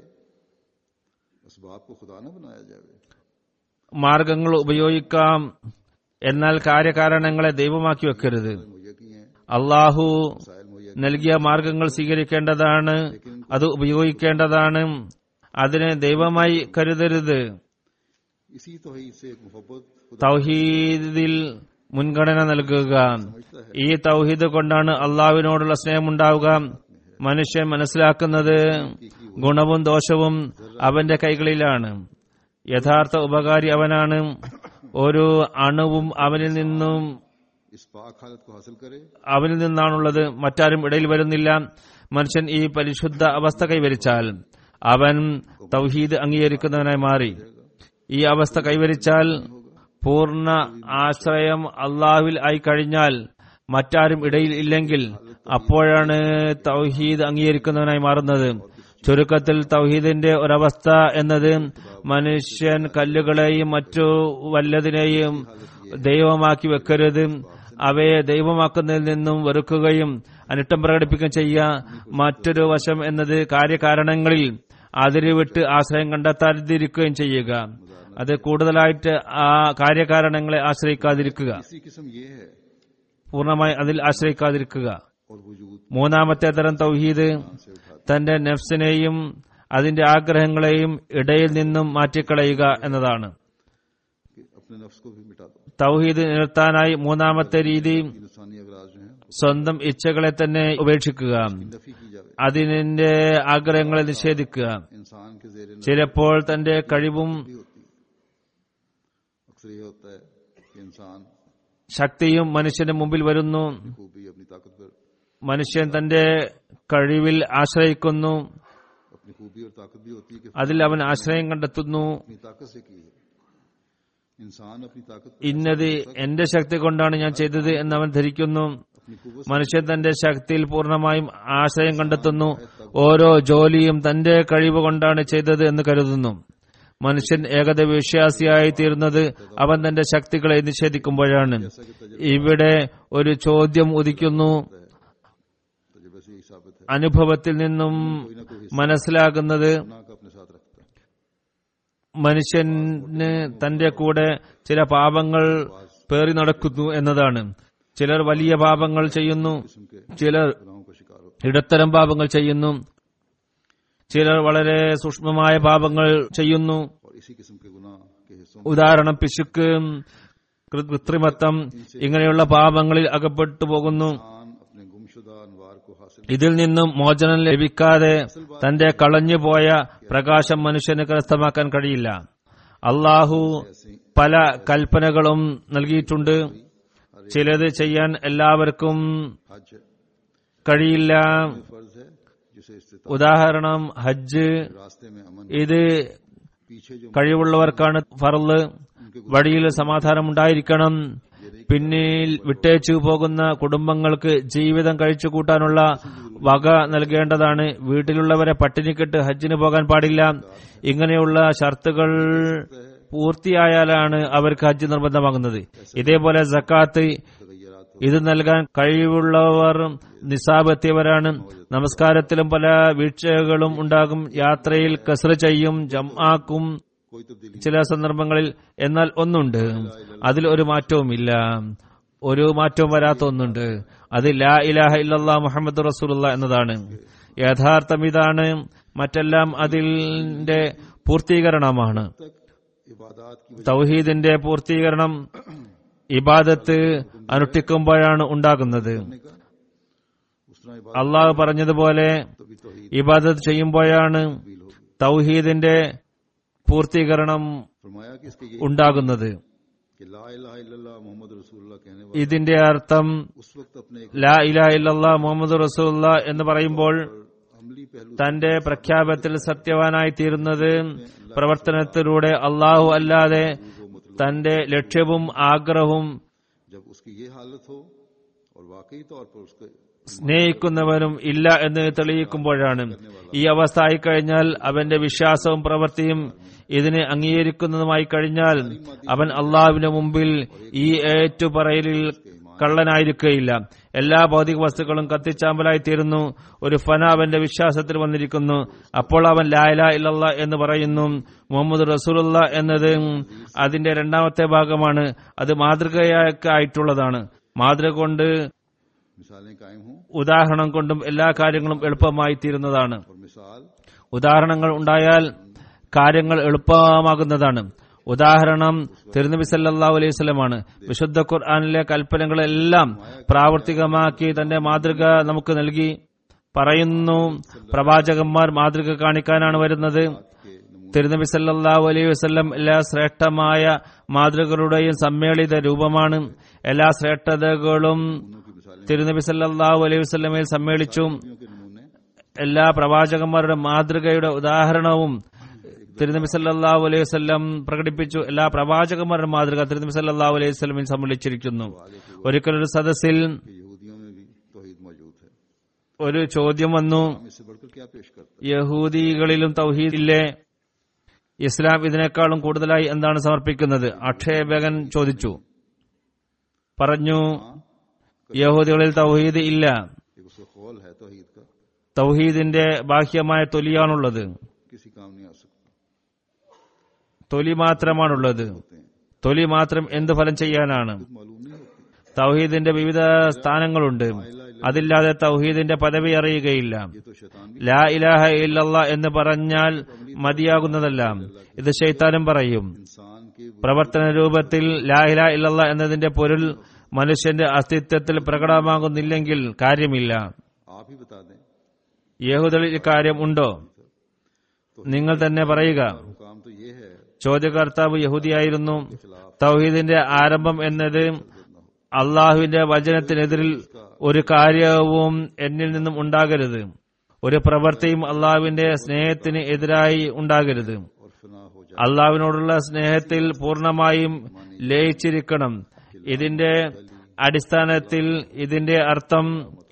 असबाब को खुदा न बनाया जावे മാർഗങ്ങൾ ഉപയോഗിക്കാം എന്നാൽ കാര്യകാരണങ്ങളെ ദൈവമാക്കി വെക്കരുത് मुहैया की हैं അള്ളാഹു साइल मुहैया നൽകിയ മാർഗങ്ങൾ സ്വീകരിക്കേണ്ടതാണ് അത് ഉപയോഗിക്കേണ്ടതാണ് അതിനെ ദൈവമായി കരുതരുത് इसी तोहीद से एक मोहब्बत खुदा തൗഹീദിൽ മുൻഗണന നൽകുക समझता है ഈ തൗഹീദ് കൊണ്ടാണ് അള്ളാഹുവിനോടുള്ള സ്നേഹമുണ്ടാവുക മനുഷ്യൻ മനസ്സിലാക്കുന്നത് ഗുണവും ദോഷവും അവന്റെ കൈകളിലാണ് യഥാർത്ഥ ഉപകാരി അവനാണ് ഒരു അണുവും അവനിൽ നിന്നും इस पाक हालत को हासिल करे അവനിൽ നിന്നാണുള്ളത് മറ്റാരും ഇടയിൽ വരുന്നില്ല മനുഷ്യൻ ഈ പരിശുദ്ധ അവസ്ഥ കൈവരിച്ചാൽ അവൻ തൗഹീദ് അംഗീകരിക്കുന്നവനായി മാറി ഈ അവസ്ഥ കൈവരിച്ചാൽ പൂർണ്ണ ആശ്രയം അള്ളാഹുവിൽ ആയി കഴിഞ്ഞാൽ മറ്റാരും ഇടയിൽ ഇല്ലെങ്കിൽ അപ്പോഴാണ് തൗഹീദ് അംഗീകരിക്കുന്നവനായി മാറുന്നത് ചുരുക്കത്തിൽ തൗഹീദിന്റെ ഒരവസ്ഥ എന്നത് മനുഷ്യൻ കല്ലുകളെയും മറ്റു വല്ലതിനെയും ദൈവമാക്കി വെക്കരുത് അവയെ ദൈവമാക്കുന്നതിൽ നിന്നും വെറുക്കുകയും അനിഷ്ടം പ്രകടിപ്പിക്കുകയും ചെയ്യുക മറ്റൊരു വശം എന്നത് കാര്യകാരണങ്ങളിൽ അതിര് വിട്ട് ആശ്രയം കണ്ടെത്താതിരിക്കുകയും ചെയ്യുക അത് കൂടുതലായിട്ട് ആ കാര്യകാരണങ്ങളെ ആശ്രയിക്കാതിരിക്കുക तीसरी किस्म ये है പൂർണ്ണമായി അതിൽ ആശ്രയിക്കാതിരിക്കുക और वजूद മൂന്നാമത്തെ തരം തൗഹീദ് से उठा തന്റെ നെഫ്സിനെയും അതിന്റെ ആഗ്രഹങ്ങളെയും ഇടയിൽ നിന്നും മാറ്റിക്കളയുക എന്നതാണ് कि अपने नफ्स को भी मिटा दो തൗഹീദ് നിനിർത്താനായി മൂന്നാമത്തെ രീതി इंसानी अगराज जो है സ്വന്തം ഇച്ഛകളെ തന്നെ ഉപേക്ഷിക്കുക नफी की जावे അതിനെ ആഗ്രഹങ്ങളെ നിഷേധിക്കുക इंसान के जेर नफी ചിലപ്പോൾ തന്റെ കഴിവും होती है अक्सर ये होता है कि इंसान ശക്തിയും മനുഷ്യന്റെ മുമ്പിൽ വരുന്നു खूबी अपनी ताकत पर മനുഷ്യൻ തന്റെ കഴിവിൽ ആശ്രയിക്കുന്നു अपनी खूबी और ताकत भी होती है कि അതിൽ അവൻ ആശ്രയം കണ്ടെത്തുന്നു अपनी ताकत से की है इंसान अपनी ताकत ഇന്നത് എന്റെ ശക്തി കൊണ്ടാണ് ഞാൻ ചെയ്തത് എന്ന് അവൻ ധരിക്കുന്നു अपनी कुवत മനുഷ്യൻ തന്റെ ശക്തിയിൽ പൂർണ്ണമായും ആശ്രയം കണ്ടെത്തുന്നു ഓരോ ജോലിയും തന്റെ കഴിവ് കൊണ്ടാണ് ചെയ്തത് എന്ന് കരുതുന്നു മനുഷ്യൻ ഏകത വിശ്വാസിയായി തീരുന്നത് അവൻ തന്റെ ശക്തികളെ നിഷേധിക്കുമ്പോഴാണ് ഇവിടെ ഒരു ചോദ്യം ഉദിക്കുന്നു तजुर्बे से यही साबित है അനുഭവത്തിൽ നിന്നും മനസ്സിലാകുന്നത് गुनाह का अपने साथ रखता है മനുഷ്യന് തന്റെ കൂടെ ചില പാപങ്ങൾ പേറി നടക്കുന്നു എന്നതാണ് ചിലർ വലിയ പാപങ്ങൾ ചെയ്യുന്നു किस्म के ചിലർ गुनाहों का शिकार होता ഇടത്തരം പാപങ്ങൾ ചെയ്യുന്നു ചിലർ വളരെ സൂക്ഷ്മമായ പാപങ്ങൾ ചെയ്യുന്നു है और इसी किस्म के गुनाह के हिस्सों ഉദാഹരണം പിശുക്ക് കൃ- കൃത്രിമത്വം ഇങ്ങനെയുള്ള പാപങ്ങളിൽ അകപ്പെട്ടു പോകുന്നു इंसान अपने गुमशुदा अनवार को हासिल ഇതിൽ നിന്നും മോചനം ലഭിക്കാതെ തന്റെ കളഞ്ഞുപോയ പ്രകാശം മനുഷ്യന് കരസ്ഥമാക്കാൻ കഴിയില്ല അള്ളാഹു പല കൽപ്പനകളും നൽകിയിട്ടുണ്ട് ചിലത് ചെയ്യാൻ എല്ലാവർക്കും हज है കഴിയില്ല फर्ज है जिसे इस्तिता ഉദാഹരണം ഹജ്ജ് रास्ते में अमन ഇത് पीछे जो കഴിവുള്ളവർക്കാണ് ഫറല് വഴിയിൽ സമാധാനം ഉണ്ടായിരിക്കണം പിന്നിൽ വിട്ടേച്ചു പോകുന്ന കുടുംബങ്ങൾക്ക് ജീവിതം കഴിച്ചു കൂട്ടാനുള്ള വക നൽകേണ്ടതാണ് വീട്ടിലുള്ളവരെ പട്ടിണിക്കിട്ട് ഹജ്ജിന് പോകാൻ പാടില്ല ഇങ്ങനെയുള്ള ഷർത്തുകൾ പൂർത്തിയായാലാണ് അവർക്ക് ഹജ്ജ് നിർബന്ധമാകുന്നത് ഇതേപോലെ സക്കാത്ത് तगैरात ഇത് നൽകാൻ കഴിവുള്ളവർ നിസാബ് എത്തിയവരാണ് നമസ്കാരത്തിലും പല വീഴ്ചകളും ഉണ്ടാകും യാത്രയിൽ കസറ് ചെയ്യും ജംആക്കും कोई तब्दीली ചില സന്ദർഭങ്ങളിൽ എന്നാൽ ഒന്നുണ്ട് അതിൽ ഒരു മാറ്റവുമില്ല ഒരു മാറ്റവും വരാത്ത ഒന്നുണ്ട് അത് ലാ ഇലാഹ ഇല്ലല്ലാ മുഹമ്മദ് റസൂലുള്ള എന്നതാണ് യഥാർത്ഥം ഇതാണ് മറ്റെല്ലാം അതിന്റെ പൂർത്തീകരണമാണ് तक इबादत की തൗഹീദിന്റെ പൂർത്തീകരണം ഇബാദത്ത് അനുഷ്ഠിക്കുമ്പോഴാണ് ഉണ്ടാകുന്നത് वजह का उस तरह इबादत അള്ളാഹു പറഞ്ഞതുപോലെ तो भी तौहीद ഇബാദത്ത് ചെയ്യുമ്പോഴാണ് तब्दील होगी തൗഹീദിന്റെ പൂർത്തീകരണം फरमाया कि इसके ये ഉണ്ടാകുന്നത് कि ला इलाहा इल्लल्लाह मोहम्मद रसूलुल्लाह कहने वाला ഇതിന്റെ അർത്ഥം उस वक्त अपने एक ലാ ഇലാ ഇല്ലല്ലാ മുഹമ്മദ് റസൂല്ല എന്ന് പറയുമ്പോൾ अमली पहलू തന്റെ പ്രഖ്യാപനത്തിൽ സത്യവാനായി തീരുന്നത് പ്രവർത്തനത്തിലൂടെ അള്ളാഹു അല്ലാതെ തന്റെ ലക്ഷ്യവും ആഗ്രഹവും जब उसकी ये हालत हो और वाकई तौर पर उसके സ്നേഹിക്കുന്നവനും ഇല്ല എന്ന് തെളിയിക്കുമ്പോഴാണ് ഈ അവസ്ഥ ആയിക്കഴിഞ്ഞാൽ അവന്റെ വിശ്വാസവും പ്രവൃത്തിയും ഇതിനെ അംഗീകരിക്കുന്നതുമായി കഴിഞ്ഞാൽ അവൻ അള്ളാഹുവിന്റെ മുമ്പിൽ ഈ ഏറ്റുപറയലിൽ കള്ളനായിരിക്കുകയില്ല എല്ലാ ഭൗതിക വസ്തുക്കളും കത്തിച്ചാമ്പലായി തീരുന്നു ഒരു ഫന അവന്റെ വിശ്വാസത്തിൽ വന്നിരിക്കുന്നു അപ്പോൾ അവൻ ലായല ഇല്ലല്ല എന്ന് പറയുന്നു മുഹമ്മദ് റസൂലുള്ള എന്നത് അതിന്റെ രണ്ടാമത്തെ ഭാഗമാണ് അത് മാതൃകയായിട്ടുള്ളതാണ് മാതൃക കൊണ്ട് मिसालें कायम हों ഉദാഹരണം കൊണ്ടും എല്ലാ കാര്യങ്ങളും എളുപ്പമായി തീരുന്നതാണ് और मिसाल ഉദാഹരണങ്ങൾ ഉണ്ടായാൽ കാര്യങ്ങൾ എളുപ്പമാകുന്നതാണ് ഉദാഹരണം തിരുനബി സല്ലല്ലാഹു അലൈഹി വസല്ലമാണ് വിശുദ്ധ ഖുർആനിലെ കൽപ്പനകളെല്ലാം പ്രാവർത്തികമാക്കി തന്റെ മാതൃക നമുക്ക് നൽകി പറയുന്നു പ്രവാചകന്മാർ മാതൃക കാണിക്കാനാണ് വരുന്നത് के नमूने തിരുനബി സല്ലല്ലാഹു അലൈഹി വസല്ലം എല്ലാ ശ്രേഷ്ഠമായ മാതൃകളുടെയും സമ്മേളിത രൂപമാണ് എല്ലാ ശ്രേഷ്ഠതകളും की मिसालें തിരുനബി സല്ലല്ലാഹു അലൈഹി വസല്ലമയിൽ സമ്മേളിച്ചു के नमूने എല്ലാ പ്രവാചകന്മാരുടെ മാതൃകയുടെ ഉദാഹരണവും തിരുനബി സല്ലല്ലാഹു അലൈഹി വസല്ലം പ്രകടിപ്പിച്ചു എല്ലാ പ്രവാചകന്മാരുടെ മാതൃക തിരുനബി സല്ലല്ലാഹു അലൈഹി വസല്ലമിൽ സമ്മേളിച്ചിരിക്കുന്നു ഒരിക്കൽ ഒരു സദസ്സിൽ कि यहूदियों में भी तौहीद मौजूद है ഒരു ചോദ്യം വന്നു हम इससे बढ़कर क्या पेश करते യഹൂദികളിലും തൗഹീദ് ഇല്ലേ ഇസ്ലാം ഇതിനേക്കാളും കൂടുതലായി എന്താണ് സമർപ്പിക്കുന്നത് അക്ഷേപകൻ ചോദിച്ചു പറഞ്ഞു യഹൂദികളിൽ തൗഹീദ് ഇല്ല हैं एक उसका खोल है तौहीद का തൗഹീദിന്റെ ബാഹ്യമായ തൊലിയാണുള്ളത് किसी काम नहीं आ सकता തൊലി മാത്രമാണുള്ളത് होते हैं തൊലി മാത്രം എന്ത് ഫലം ചെയ്യാനാണ് कुछ मालूम नहीं होती തൗഹീദിന്റെ വിവിധ സ്ഥാനങ്ങളുണ്ട് അതില്ലാതെ തൗഹീദിന്റെ പദവി അറിയുകയില്ല ये तो शैतान भी ലാ ഇലാഹ ഇല്ലല്ല എന്ന് പറഞ്ഞാൽ മതിയാകുന്നതല്ല ഇത് ശൈത്താനും പറയും इंसान के പ്രവർത്തന രൂപത്തിൽ ലാ ഇലാഹ ഇല്ലല്ല എന്നതിന്റെ പൊരുൾ മനുഷ്യന്റെ അസ്തിത്വത്തിൽ പ്രകടമാകുന്നില്ലെങ്കിൽ കാര്യമില്ല आप ही बता दें യഹൂദളിൽ ഇക്കാര്യം ഉണ്ടോ നിങ്ങൾ തന്നെ പറയുക काम तो ये है ചോദ്യകർത്താവ് യഹൂദിയായിരുന്നു തൗഹീദിന്റെ ആരംഭം എന്നത് അള്ളാഹുവിന്റെ വചനത്തിനെതിരിൽ ഒരു കാര്യവും എന്നിൽ നിന്നും ഉണ്ടാകരുത് ഒരു പ്രവൃത്തിയും അള്ളാഹുവിന്റെ സ്നേഹത്തിന് എതിരായി ഉണ്ടാകരുത് और फना हो जाए അള്ളാഹുവിനോടുള്ള സ്നേഹത്തിൽ പൂർണ്ണമായും ലയിച്ചിരിക്കണം ഇതിന്റെ അടിസ്ഥാനത്തിൽ ഇതിന്റെ അർത്ഥം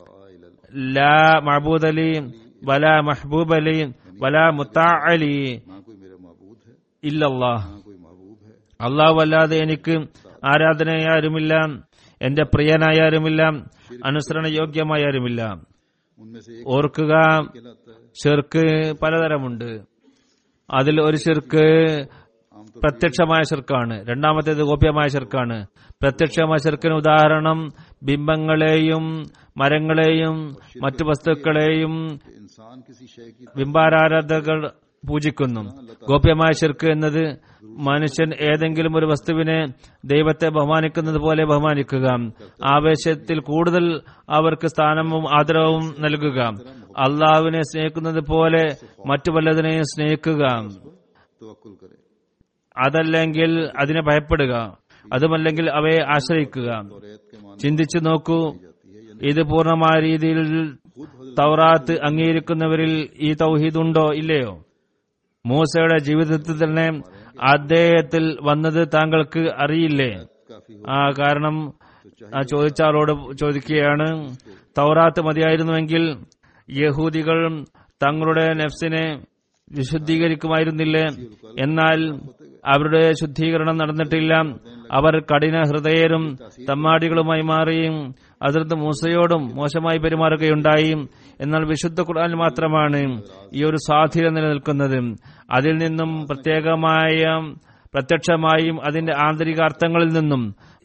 ലാ മഹബൂദ് അലി വല മഹബൂബ് അലി വല മുത്താ അലി ना कोई मेरा महबूद है ഇല്ലല്ലാഹ് ना कोई महबूब है അള്ളാഹു അല്ലാതെ എനിക്ക് ആരാധനയാരുമില്ല എന്റെ പ്രിയനായാരുമില്ല അനുസരണ യോഗ്യമായാരുമില്ല उनमें से एक ഓർക്കുക कहलाता है ഷിർക്ക് പലതരമുണ്ട് അതിൽ ഒരു ഷിർക്ക് പ്രത്യക്ഷമായ ഷിർക്കാണ് രണ്ടാമത്തേത് ഗോപ്യമായ ഷിർക്കാണ് പ്രത്യക്ഷമായ ഷിർക്കിന് ഉദാഹരണം ബിംബങ്ങളെയും മരങ്ങളെയും മറ്റു വസ്തുക്കളെയും कि इंसान किसी शय की ബിംബാരാധകൾ പൂജിക്കുന്നു ഗോപ്യമായ ഷിർക്ക് എന്നത് മനുഷ്യൻ ഏതെങ്കിലും ഒരു വസ്തുവിനെ ദൈവത്തെ ബഹുമാനിക്കുന്നത് പോലെ ബഹുമാനിക്കുക ആവേശത്തിൽ കൂടുതൽ അവർക്ക് സ്ഥാനവും ആദരവും നൽകുക അള്ളാഹുവിനെ സ്നേഹിക്കുന്നത് പോലെ മറ്റു വല്ലതിനെയും സ്നേഹിക്കുക तवक्कुल करे അതല്ലെങ്കിൽ അതിനെ ഭയപ്പെടുക അതുമല്ലെങ്കിൽ അവയെ ആശ്രയിക്കുക और ऐत के मान ചിന്തിച്ചു നോക്കൂ जाती है यानी ഇത് പൂർണ്ണമായ രീതിയിൽ खुद हजरत തൗറാത്ത് അംഗീകരിക്കുന്നവരിൽ ഈ തൗഹീദ് ഉണ്ടോ ഇല്ലയോ മൂസയുടെ ജീവിതത്തിൽ തന്നെ അദ്ദേഹത്തിൽ വന്നത് താങ്കൾക്ക് അറിയില്ലേ काफी हो ആ കാരണം ആ ചോദിച്ച ആളോട് ചോദിക്കുകയാണ് തൗറാത്ത് മതിയായിരുന്നുവെങ്കിൽ യഹൂദികൾ തങ്ങളുടെ നെഫ്സിനെ വിശുദ്ധീകരിക്കുമായിരുന്നില്ലേ എന്നാൽ അവരുടെ ശുദ്ധീകരണം നടന്നിട്ടില്ല അവർ കഠിന ഹൃദയരും തമ്മാടികളുമായി മാറിയും അതിർത്ത് മൂസയോടും മോശമായി പെരുമാറുകയുണ്ടായി എന്നാൽ വിശുദ്ധ ഖുർആൻ മാത്രമാണ് ഈ ഒരു സ്വാധീനം നിലനിൽക്കുന്നത് അതിൽ നിന്നും പ്രത്യേകമായ പ്രത്യക്ഷമായും അതിന്റെ ആന്തരിക അർത്ഥങ്ങളിൽ നിന്നും और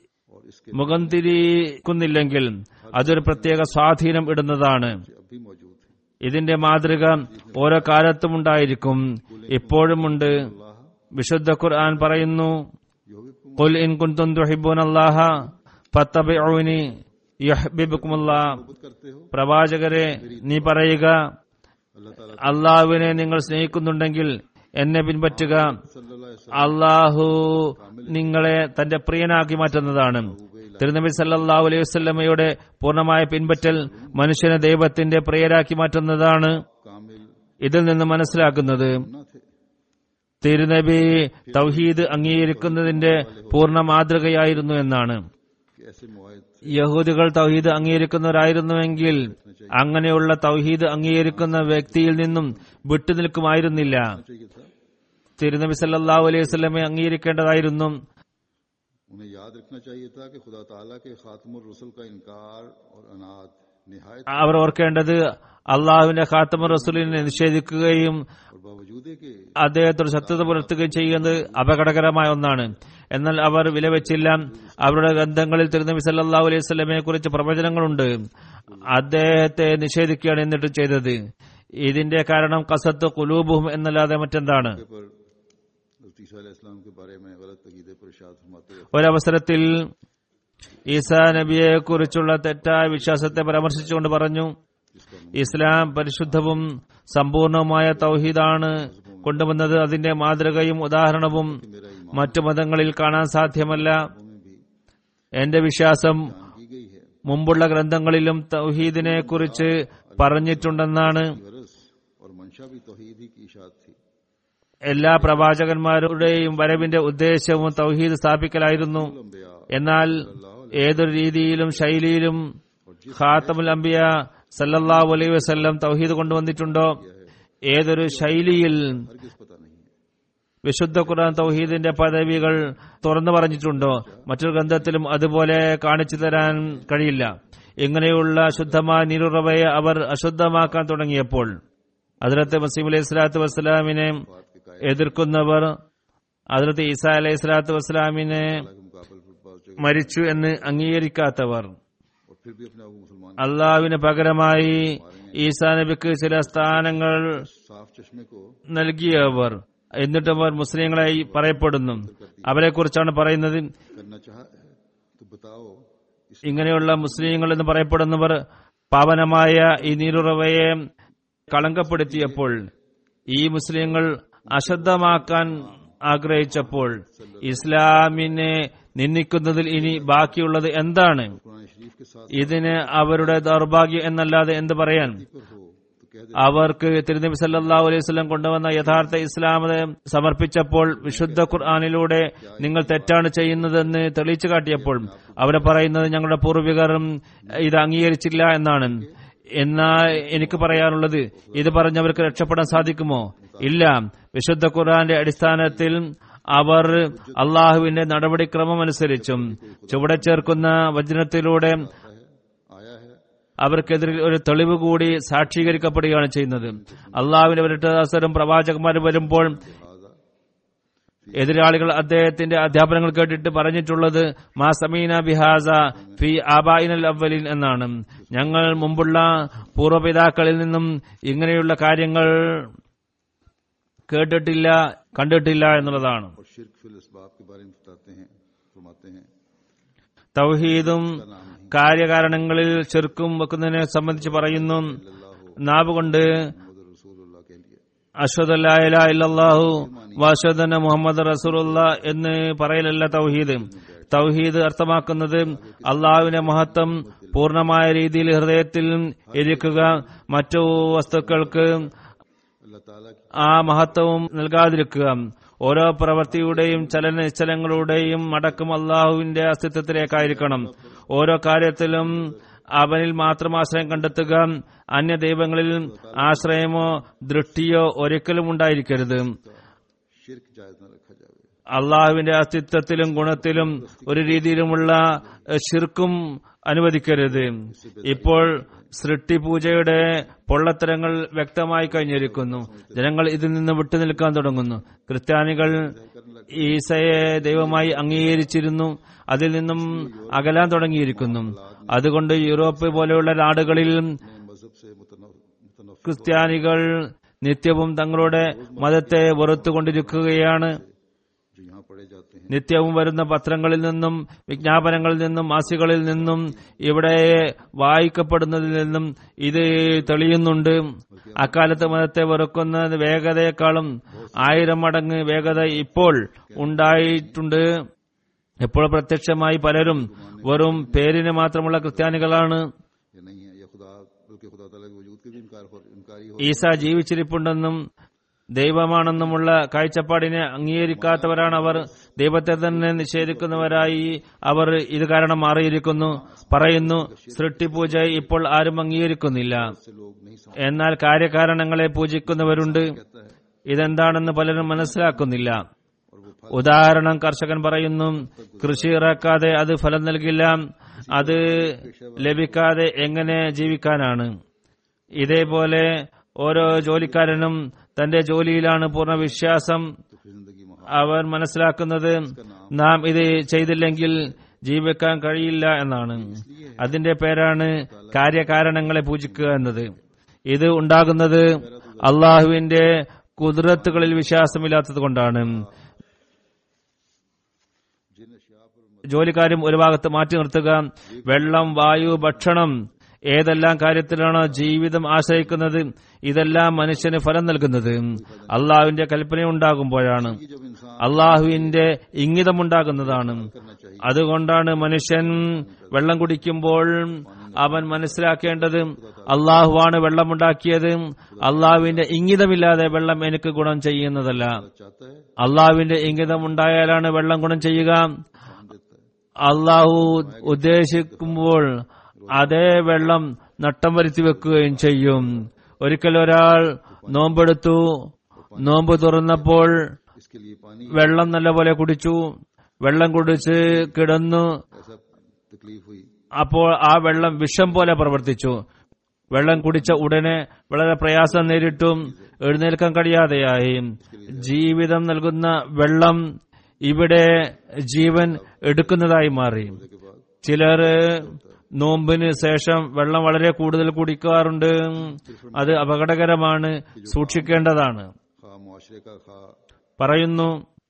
इसके മുഖം തിരിക്കുന്നില്ലെങ്കിൽ അതൊരു പ്രത്യേക സ്വാധീനം ഇടുന്നതാണ് अब भी मौजूद है ഇതിന്റെ മാതൃക ഓരോ കാലത്തും ഉണ്ടായിരിക്കും ഇപ്പോഴുമുണ്ട് अल्लाह വിശുദ്ധ ഖുർആൻ പറയുന്നു यो भी तुम ഖുൽ ഇൻ കുൻതും തുഹിബ്ബൂന അല്ലാഹ ഫത്തബിഊനി യുഹ്ബിബുക്കുമുല്ലാഹ് मोहब्बत करते हो പ്രവാചകരെ നീ പറയുക अल्लाह ताला അള്ളാഹുവിനെ നിങ്ങൾ സ്നേഹിക്കുന്നുണ്ടെങ്കിൽ എന്നെ പിൻപറ്റുക सल्लल्लाहु अलैहि അള്ളാഹു നിങ്ങളെ തന്റെ പ്രിയനാക്കി മാറ്റുന്നതാണ് തിരുനബി സല്ലല്ലാഹു അലൈഹി വസല്ലമയുടെ പൂർണ്ണമായ പിൻപറ്റൽ മനുഷ്യനെ ദൈവത്തിന്റെ പ്രിയരാക്കി മാറ്റുന്നതാണ് वसल्लम कामिल ഇതിൽ നിന്ന് മനസ്സിലാക്കുന്നത് न थे തിരുനബി തൗഹീദ് അംഗീകരിക്കുന്നതിന്റെ പൂർണ്ണ മാതൃകയായിരുന്നു എന്നാണ് कि ऐसे मुआहिद യഹൂദികൾ തൗഹീദ് അംഗീകരിക്കുന്നവരായിരുന്നുവെങ്കിൽ അങ്ങനെയുള്ള തൗഹീദ് അംഗീകരിക്കുന്ന വ്യക്തിയിൽ നിന്നും വിട്ടുനിൽക്കുമായിരുന്നില്ല चाहिए था തിരുനബി സല്ലല്ലാഹു അലൈഹി വസല്ലമയെ അംഗീകരിക്കേണ്ടതായിരുന്നു उन्हें याद रखना चाहिए था कि खुदा ताला के खातमुर रसुल का इनकार और अनाद निहायत അവർ ഓർക്കേണ്ടത് അള്ളാഹുവിന്റെ ഖാത്തമ റസൂലിനെ നിഷേധിക്കുകയും और बावजूद है कि അദ്ദേഹത്തോട് സത്യത പുലർത്തുകയും ചെയ്യുന്നത് അപകടകരമായ ഒന്നാണ് എന്നാൽ അവർ വിലവെച്ചില്ല അവരുടെ ഗ്രന്ഥങ്ങളിൽ തിരുനബി സല്ലല്ലാഹു അലൈഹി വസല്ലമയെ കുറിച്ച് പ്രവചനങ്ങളുണ്ട് അദ്ദേഹത്തെ നിഷേധിക്കുകയാണ് എന്നിട്ട് ചെയ്തത് ഇതിന്റെ കാരണം കസത്ത് കുലൂബുഹും എന്നല്ലാതെ മറ്റെന്താണ് पर हज़रत ईसा अलैहिस्सलाम के बारे में गलत अकीदे पर इशाद फरमाते हुए ഒരവസരത്തിൽ ഈസാ നബിയെ കുറിച്ചുള്ള തെറ്റായ വിശ്വാസത്തെ പരാമർശിച്ചുകൊണ്ട് പറഞ്ഞു ഇസ്ലാം പരിശുദ്ധവും സമ്പൂർണവുമായ തൗഹീദാണ് കൊണ്ടുവന്നത് അതിന്റെ മാതൃകയും ഉദാഹരണവും मेरा ईमान മറ്റു മതങ്ങളിൽ കാണാൻ സാധ്യമല്ല में भी എന്റെ വിശ്വാസം की गई है മുമ്പുള്ള ഗ്രന്ഥങ്ങളിലും തൗഹീദിനെ കുറിച്ച് പറഞ്ഞിട്ടുണ്ടെന്നാണ് गरज और मंशा भी तोहीद ही की इशाद थी എല്ലാ പ്രവാചകന്മാരുടെയും വരവിന്റെ ഉദ്ദേശവും തൗഹീദ് സ്ഥാപിക്കലായിരുന്നു अम्बिया എന്നാൽ ഏതൊരു രീതിയിലും ശൈലിയിലും ഖാത്തമുൽ അംബിയ സല്ലല്ലാഹു അലൈഹി വസല്ലം തൗഹീദ് കൊണ്ടുവന്നിട്ടുണ്ടോ ഏതൊരു ശൈലിയിൽ हरगिज पता नहीं है വിശുദ്ധ ഖുർആൻ തൗഹീദിന്റെ പദവികൾ തുറന്നു പറഞ്ഞിട്ടുണ്ടോ മറ്റൊരു ഗ്രന്ഥത്തിലും അതുപോലെ കാണിച്ചു തരാൻ കഴിയില്ല ഇങ്ങനെയുള്ള ശുദ്ധമായ നിരുറവയെ അവർ അശുദ്ധമാക്കാൻ തുടങ്ങിയപ്പോൾ അതിലത്തെ മസീം അലൈഹി സ്വലാത്തു വസ്സലാമിനെ बात के कायद എതിർക്കുന്നവർ അതിലത്തെ ഈസാ അലൈഹി സ്വലാത്തു വസ്സലാമിനെ के मुकाबले पर बात जगह മരിച്ചു എന്ന് അംഗീകരിക്കാത്തവർ और फिर भी अपने आप को मुसलमान അള്ളാഹുവിന് പകരമായി ഈസാ നബിക്ക് ചില സ്ഥാനങ്ങൾ साफ चश्मे को നൽകിയവർ എന്നിട്ടും അവർ മുസ്ലിങ്ങളായി പറയപ്പെടുന്നു അവരെ കുറിച്ചാണ് പറയുന്നത് करना चाह तो बताओ इस ഇങ്ങനെയുള്ള മുസ്ലിങ്ങൾ എന്ന് പറയപ്പെടുന്നവർ പാവനമായ ഈ നീരുറവയെ കളങ്കപ്പെടുത്തിയപ്പോൾ ഈ മുസ്ലിങ്ങൾ അശ്രദ്ധമാക്കാൻ ആഗ്രഹിച്ചപ്പോൾ ഇസ്ലാമിനെ നിന്ദിക്കുന്നതിൽ ഇനി ബാക്കിയുള്ളത് എന്താണ് कुरान शरीफ के साथ ഇതിന് അവരുടെ ദൗർഭാഗ്യം എന്നല്ലാതെ എന്ത് പറയാൻ पर हो तो कह दे അവർക്ക് തിരുനബി സല്ലല്ലാഹു അലൈഹി വസല്ലം കൊണ്ടുവന്ന യഥാർത്ഥ ഇസ്ലാം സമർപ്പിച്ചപ്പോൾ വിശുദ്ധ ഖുർആാനിലൂടെ നിങ്ങൾ തെറ്റാണ് ചെയ്യുന്നതെന്ന് തെളിയിച്ചു കാട്ടിയപ്പോൾ അവരെ പറയുന്നത് ഞങ്ങളുടെ പൂർവികർ ഇത് അംഗീകരിച്ചില്ല എന്നാണ് എന്നാ എനിക്ക് പറയാനുള്ളത് ഇത് പറഞ്ഞവർക്ക് രക്ഷപ്പെടാൻ സാധിക്കുമോ ഇല്ല വിശുദ്ധ ഖുർആന്റെ അടിസ്ഥാനത്തിൽ അവർ അള്ളാഹുവിന്റെ നടപടിക്രമം അനുസരിച്ചും ചുവടെ ചേർക്കുന്ന വചനത്തിലൂടെ आया है അവർക്കെതിരെ ഒരു തെളിവ് കൂടി സാക്ഷീകരിക്കപ്പെടുകയാണ് ചെയ്യുന്നത് അള്ളാഹുവിന്റെ വരട്ടദാസരും പ്രവാചകന്മാരും വരുമ്പോൾ എതിരാളികൾ അദ്ദേഹത്തിന്റെ അധ്യാപനങ്ങൾ കേട്ടിട്ട് പറഞ്ഞിട്ടുള്ളത് മാ സമീന ബിഹാസ ഫി ആബായിനൽ അവലിൻ എന്നാണ് ഞങ്ങൾ മുമ്പുള്ള പൂർവ്വപിതാക്കളിൽ നിന്നും ഇങ്ങനെയുള്ള കാര്യങ്ങൾ കേട്ടിട്ടില്ല കണ്ടിട്ടില്ല എന്നുള്ളതാണ് और शिरक फिल इसबाब के बारे में बताते हैं फरमाते हैं തൗഹീദും का नाम नहीं കാര്യകാരണങ്ങളിൽ ചെറുക്കും വെക്കുന്നതിനെ സംബന്ധിച്ച് പറയുന്നു अल्लाह നാവ് കൊണ്ട് मोहम्मद रसूलुल्लाह के लिए അഷ്ഹദു അല്ലാ ഇലാഹ ഇല്ലല്ലാഹു വഅഷ്ഹദു അന്ന മുഹമ്മദ് റസൂലുള്ള എന്ന് പറയലല്ല തൗഹീദ് തൗഹീദ് അർത്ഥമാക്കുന്നത് അള്ളാഹുവിന്റെ മഹത്വം പൂർണ്ണമായ രീതിയിൽ ഹൃദയത്തിൽ ഇരിക്കുക മറ്റു വസ്തുക്കൾക്ക് अल्लाह ताला की ആ മഹത്വവും നൽകാതിരിക്കുക ഓരോ പ്രവൃത്തിയുടെയും ചലന നിശ്ചലങ്ങളുടെയും മടക്കം അള്ളാഹുവിന്റെ അസ്തിത്വത്തിലേക്കായിരിക്കണം ഓരോ കാര്യത്തിലും അവനിൽ മാത്രം ആശ്രയം കണ്ടെത്തുക അന്യ ദൈവങ്ങളിൽ ആശ്രയമോ ദൃഷ്ടിയോ ഒരിക്കലും ഉണ്ടായിരിക്കരുത് शिरक जायज न रखा जाए അള്ളാഹുവിന്റെ അസ്തിത്വത്തിലും ഗുണത്തിലും ഒരു രീതിയിലുമുള്ള എഹ്, ശിർക്കും അനുവദിക്കരുത് ഇപ്പോൾ സൃഷ്ടി പൂജയുടെ പൊള്ളത്തരങ്ങൾ വ്യക്തമായി കഴിഞ്ഞിരിക്കുന്നു ജനങ്ങൾ ഇതിൽ നിന്ന് വിട്ടുനിൽക്കാൻ തുടങ്ങുന്നു ക്രിസ്ത്യാനികൾ ഈസയെ ദൈവമായി അംഗീകരിച്ചിരുന്നു അതിൽ നിന്നും അകലാൻ തുടങ്ങിയിരിക്കുന്നു അതുകൊണ്ട് യൂറോപ്പ് പോലെയുള്ള നാടുകളിൽ मजहब से मुतनफ मुतनफ ക്രിസ്ത്യാനികൾ നിത്യവും തങ്ങളുടെ മതത്തെ വെറുത്തുകൊണ്ടിരിക്കുകയാണ് जो यहाँ पढ़े जाते हैं നിത്യവും വരുന്ന പത്രങ്ങളിൽ നിന്നും വിജ്ഞാപനങ്ങളിൽ നിന്നും മാസികളിൽ നിന്നും ഇവിടെ വായിക്കപ്പെടുന്നതിൽ നിന്നും ഇത് തെളിയുന്നുണ്ട് അക്കാലത്ത് മതത്തെ വെറുക്കുന്ന വേഗതയെക്കാളും ആയിരം മടങ്ങ് വേഗത ഇപ്പോൾ ഉണ്ടായിട്ടുണ്ട് ഇപ്പോൾ പ്രത്യക്ഷമായി പലരും വെറും പേരിന് മാത്രമുള്ള ക്രിസ്ത്യാനികളാണ് ये नहीं है ये खुदा बल्कि खुदा ताला के वजूद के भी इनकार हो इनकारी हो ഈസ ജീവിച്ചിരിപ്പുണ്ടെന്നും ദൈവമാണെന്നുമുള്ള കാഴ്ചപ്പാടിനെ അംഗീകരിക്കാത്തവരാണ് അവർ ദൈവത്തെ തന്നെ നിഷേധിക്കുന്നവരായി അവർ ഇത് കാരണം മാറിയിരിക്കുന്നു പറയുന്നു സൃഷ്ടിപൂജ ഇപ്പോൾ ആരും അംഗീകരിക്കുന്നില്ല से लोग नहीं समझ എന്നാൽ കാര്യകാരണങ്ങളെ പൂജിക്കുന്നവരുണ്ട് ഇതെന്താണെന്ന് പലരും മനസ്സിലാക്കുന്നില്ല और वो फल ഉദാഹരണം കർഷകൻ പറയുന്നു കൃഷി ഇറക്കാതെ അത് ഫലം നൽകില്ല അത് ലഭിക്കാതെ എങ്ങനെ ജീവിക്കാനാണ് ഇതേപോലെ ഓരോ ജോലിക്കാരനും തന്റെ ജോലിയിലാണ് പൂർണ്ണ വിശ്വാസം तो फिर जिंदगी महा അവർ മനസ്സിലാക്കുന്നത് നാം ഇത് ചെയ്തില്ലെങ്കിൽ ജീവിക്കാൻ കഴിയില്ല എന്നാണ് അതിന്റെ പേരാണ് കാര്യകാരണങ്ങളെ പൂജിക്കുക എന്നത് ഇത് ഉണ്ടാകുന്നത് അള്ളാഹുവിന്റെ കുതിരത്തുകളിൽ വിശ്വാസമില്ലാത്തത് കൊണ്ടാണ് जिन अशिया पर ജോലിക്കാരും ഒരു ഭാഗത്ത് മാറ്റി നിർത്തുക വെള്ളം വായു ഭക്ഷണം ഏതെല്ലാം കാര്യത്തിലാണോ ജീവിതം ആശ്രയിക്കുന്നത് ഇതെല്ലാം മനുഷ്യന് ഫലം നൽകുന്നത് അള്ളാഹുവിന്റെ കൽപ്പന ഉണ്ടാകുമ്പോഴാണ് की जब इंसान അള്ളാഹുവിന്റെ ഇംഗിതമുണ്ടാകുന്നതാണ് करना चाहिए അതുകൊണ്ടാണ് മനുഷ്യൻ വെള്ളം കുടിക്കുമ്പോൾ അവൻ മനസ്സിലാക്കേണ്ടത് അള്ളാഹുവാണ് വെള്ളമുണ്ടാക്കിയത് അള്ളാഹുവിന്റെ ഇംഗിതമില്ലാതെ വെള്ളം എനിക്ക് ഗുണം ചെയ്യുന്നതല്ല चाहता है അള്ളാഹുവിന്റെ ഇംഗിതമുണ്ടായാലാണ് വെള്ളം ഗുണം ചെയ്യുക हम देता है അള്ളാഹു ഉദ്ദേശിക്കുമ്പോൾ അതേ വെള്ളം നട്ടം വരുത്തി വെക്കുകയും ചെയ്യും ഒരിക്കൽ ഒരാൾ നോമ്പെടുത്തു നോമ്പ് തുറന്നപ്പോൾ इसके लिए पानी വെള്ളം നല്ലപോലെ കുടിച്ചു വെള്ളം കുടിച്ച് കിടന്നു ऐसा तकलीफ हुई അപ്പോൾ ആ വെള്ളം വിഷം പോലെ പ്രവർത്തിച്ചു വെള്ളം കുടിച്ച ഉടനെ വളരെ പ്രയാസം നേരിട്ടും എഴുന്നേൽക്കാൻ കഴിയാതെയായി ജീവിതം നൽകുന്ന വെള്ളം ഇവിടെ ജീവൻ എടുക്കുന്നതായി മാറി के बाद ചിലർ നോമ്പിന് ശേഷം വെള്ളം വളരെ കൂടുതൽ കുടിക്കാറുണ്ട് അത് അപകടകരമാണ് സൂക്ഷിക്കേണ്ടതാണ് खा मुआशरे का खा പറയുന്നു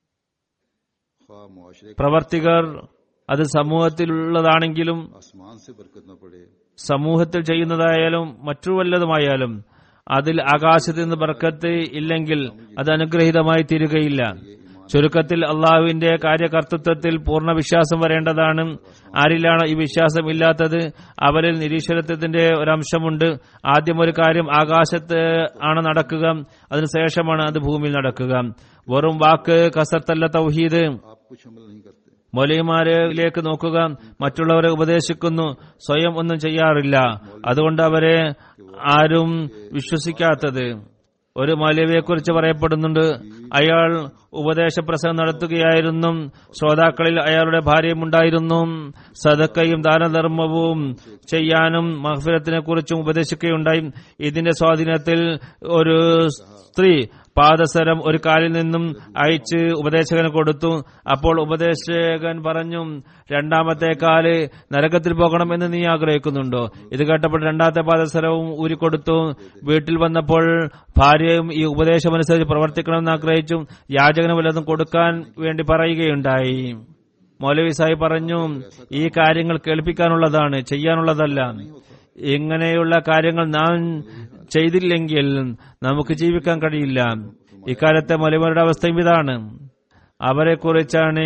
खा मुआशरे का പ്രവർത്തികർ അത് സമൂഹത്തിലുള്ളതാണെങ്കിലും आसमान से बरकत न पड़े സമൂഹത്തിൽ ചെയ്യുന്നതായാലും മറ്റു വല്ലതുമായാലും അതിൽ ആകാശത്ത് നിന്ന് ബർക്കത്ത് ഇല്ലെങ്കിൽ അത് അനുഗ്രഹീതമായി തീരുകയില്ല ചുരുക്കത്തിൽ അള്ളാഹുവിന്റെ കാര്യകർത്തൃത്വത്തിൽ പൂർണ്ണ വിശ്വാസം വരേണ്ടതാണ് ആരിലാണോ ഈ വിശ്വാസം ഇല്ലാത്തത് അവരിൽ നിരീശ്വരത്വത്തിന്റെ ഒരംശമുണ്ട് ആദ്യം ഒരു കാര്യം ആകാശത്ത് ആണ് നടക്കുക അതിനുശേഷമാണ് അത് ഭൂമിയിൽ നടക്കുക വെറും വാക്ക് കസർത്തല്ല തൗഹീദ് आप कुछ अमल नहीं करते മൗലവിമാരിലേക്ക് നോക്കുക മറ്റുള്ളവരെ ഉപദേശിക്കുന്നു സ്വയം ഒന്നും ചെയ്യാറില്ല അതുകൊണ്ട് അവരെ ആരും വിശ്വസിക്കാത്തത് ഒരു മൗലവിയെക്കുറിച്ച് പറയപ്പെടുന്നുണ്ട് അയാൾ ഉപദേശ പ്രസംഗം നടത്തുകയായിരുന്നു ശ്രോതാക്കളിൽ അയാളുടെ ഭാര്യയും ഉണ്ടായിരുന്നു സദക്കയും ദാനധർമ്മവും ചെയ്യാനും മഹഫിരത്തിനെ കുറിച്ചും ഉപദേശിക്കുകയുണ്ടായി ഇതിന്റെ സ്വാധീനത്തിൽ ഒരു സ്ത്രീ പാദസരം ഒരു കാലിൽ നിന്നും അയച്ച് ഉപദേശകന് കൊടുത്തു അപ്പോൾ ഉപദേശകൻ പറഞ്ഞു രണ്ടാമത്തെ കാല് നരകത്തിൽ പോകണം എന്ന് നീ ആഗ്രഹിക്കുന്നുണ്ടോ ഇത് കേട്ടപ്പോൾ രണ്ടാമത്തെ പാദസരവും ഊരിക്കൊടുത്തു വീട്ടിൽ വന്നപ്പോൾ ഭാര്യയും ഈ ഉപദേശമനുസരിച്ച് പ്രവർത്തിക്കണമെന്ന് ആഗ്രഹിച്ചു യാചകന് വല്ലതും കൊടുക്കാൻ വേണ്ടി പറയുകയുണ്ടായി മൗലവി സാഹിബ് പറഞ്ഞു ഈ കാര്യങ്ങൾ കേൾപ്പിക്കാനുള്ളതാണ് ചെയ്യാനുള്ളതല്ല ഇങ്ങനെയുള്ള കാര്യങ്ങൾ നാം ചെയ്തില്ലെങ്കിൽ നമുക്ക് ജീവിക്കാൻ കഴിയില്ല ഇക്കാലത്തെ മൗലവിമാരുടെ അവസ്ഥയും ഇതാണ് അവരെ കുറിച്ചാണ്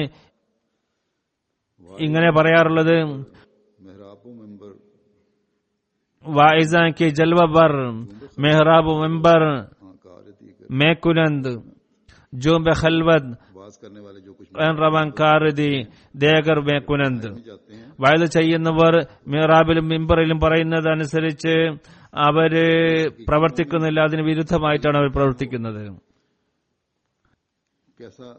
ഇങ്ങനെ പറയാറുള്ളത് मेहराबों मेंबर വായിസാ കി ജൽവബർ മെഹ്റാബ് മെമ്പർ हाँ कारती कर മേക്കുനന്ദ് ജോ ബെഖൽവദ് बात करने वाले जो कुछ റവാൻ കാറിദി ദേഗർ മേക്കുനന്ദ് जाते हैं വയത് ചെയ്യുന്നവർ മിറാബിലും മിമ്പറിലും പറയുന്നത് അനുസരിച്ച് അവര് പ്രവർത്തിക്കുന്നില്ല അതിന് വിരുദ്ധമായിട്ടാണ് അവർ പ്രവർത്തിക്കുന്നത് कैसा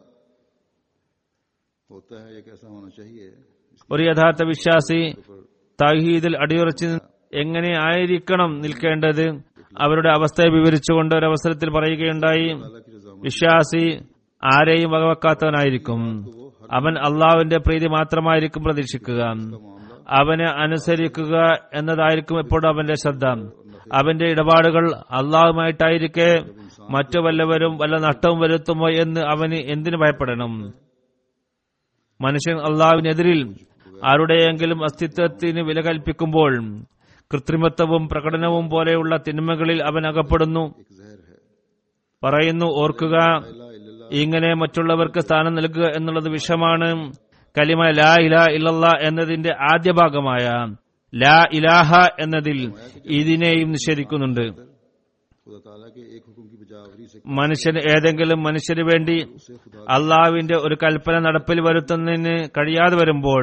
होता है या कैसा होना चाहिए इसके ഒരു യഥാർത്ഥ വിശ്വാസി ऊपर തൗഹീദിൽ അടിയുറച്ച് എങ്ങനെ ആയിരിക്കണം നിൽക്കേണ്ടത് അവരുടെ അവസ്ഥയെ വിവരിച്ചുകൊണ്ട് ഒരു അവസരത്തിൽ പറയുകയുണ്ടായി अल्लाह की रजा വിശ്വാസി ആരെയും വകവെക്കാത്തവനായിരിക്കും അവൻ അള്ളാഹുവിന്റെ പ്രീതി മാത്രമായിരിക്കും പ്രതീക്ഷിക്കുക അവനെ അനുസരിക്കുക എന്നതായിരിക്കും എപ്പോഴും അവന്റെ ശ്രദ്ധ അവന്റെ ഇടപാടുകൾ അള്ളാഹുമായിട്ടായിരിക്കെ മറ്റു വല്ലവരും വല്ല നഷ്ടവും വരുത്തുമോ എന്ന് അവന് എന്തിനു ഭയപ്പെടണം മനുഷ്യൻ അള്ളാഹുവിനെതിരിൽ ആരുടെയെങ്കിലും അസ്തിത്വത്തിന് വില കൽപ്പിക്കുമ്പോൾ കൃത്രിമത്വവും പ്രകടനവും പോലെയുള്ള തിന്മകളിൽ അവൻ അകപ്പെടുന്നു एक जहर है പറയുന്നു ഓർക്കുക ഇങ്ങനെ മറ്റുള്ളവർക്ക് സ്ഥാനം നൽകുക എന്നുള്ളത് വിഷമാണ് കലിമ ലാ ഇലാ ഇല്ലല്ല എന്നതിന്റെ ആദ്യ ഭാഗമായ ലാ ഇലാഹ എന്നതിൽ ഇതിനെയും നിഷേധിക്കുന്നുണ്ട് खुदा ताला के एक हुक्म की बजावरी से മനുഷ്യന് ഏതെങ്കിലും മനുഷ്യന് വേണ്ടി അള്ളാഹുവിന്റെ ഒരു കൽപ്പന നടപ്പിൽ വരുത്തുന്നതിന് കഴിയാതെ വരുമ്പോൾ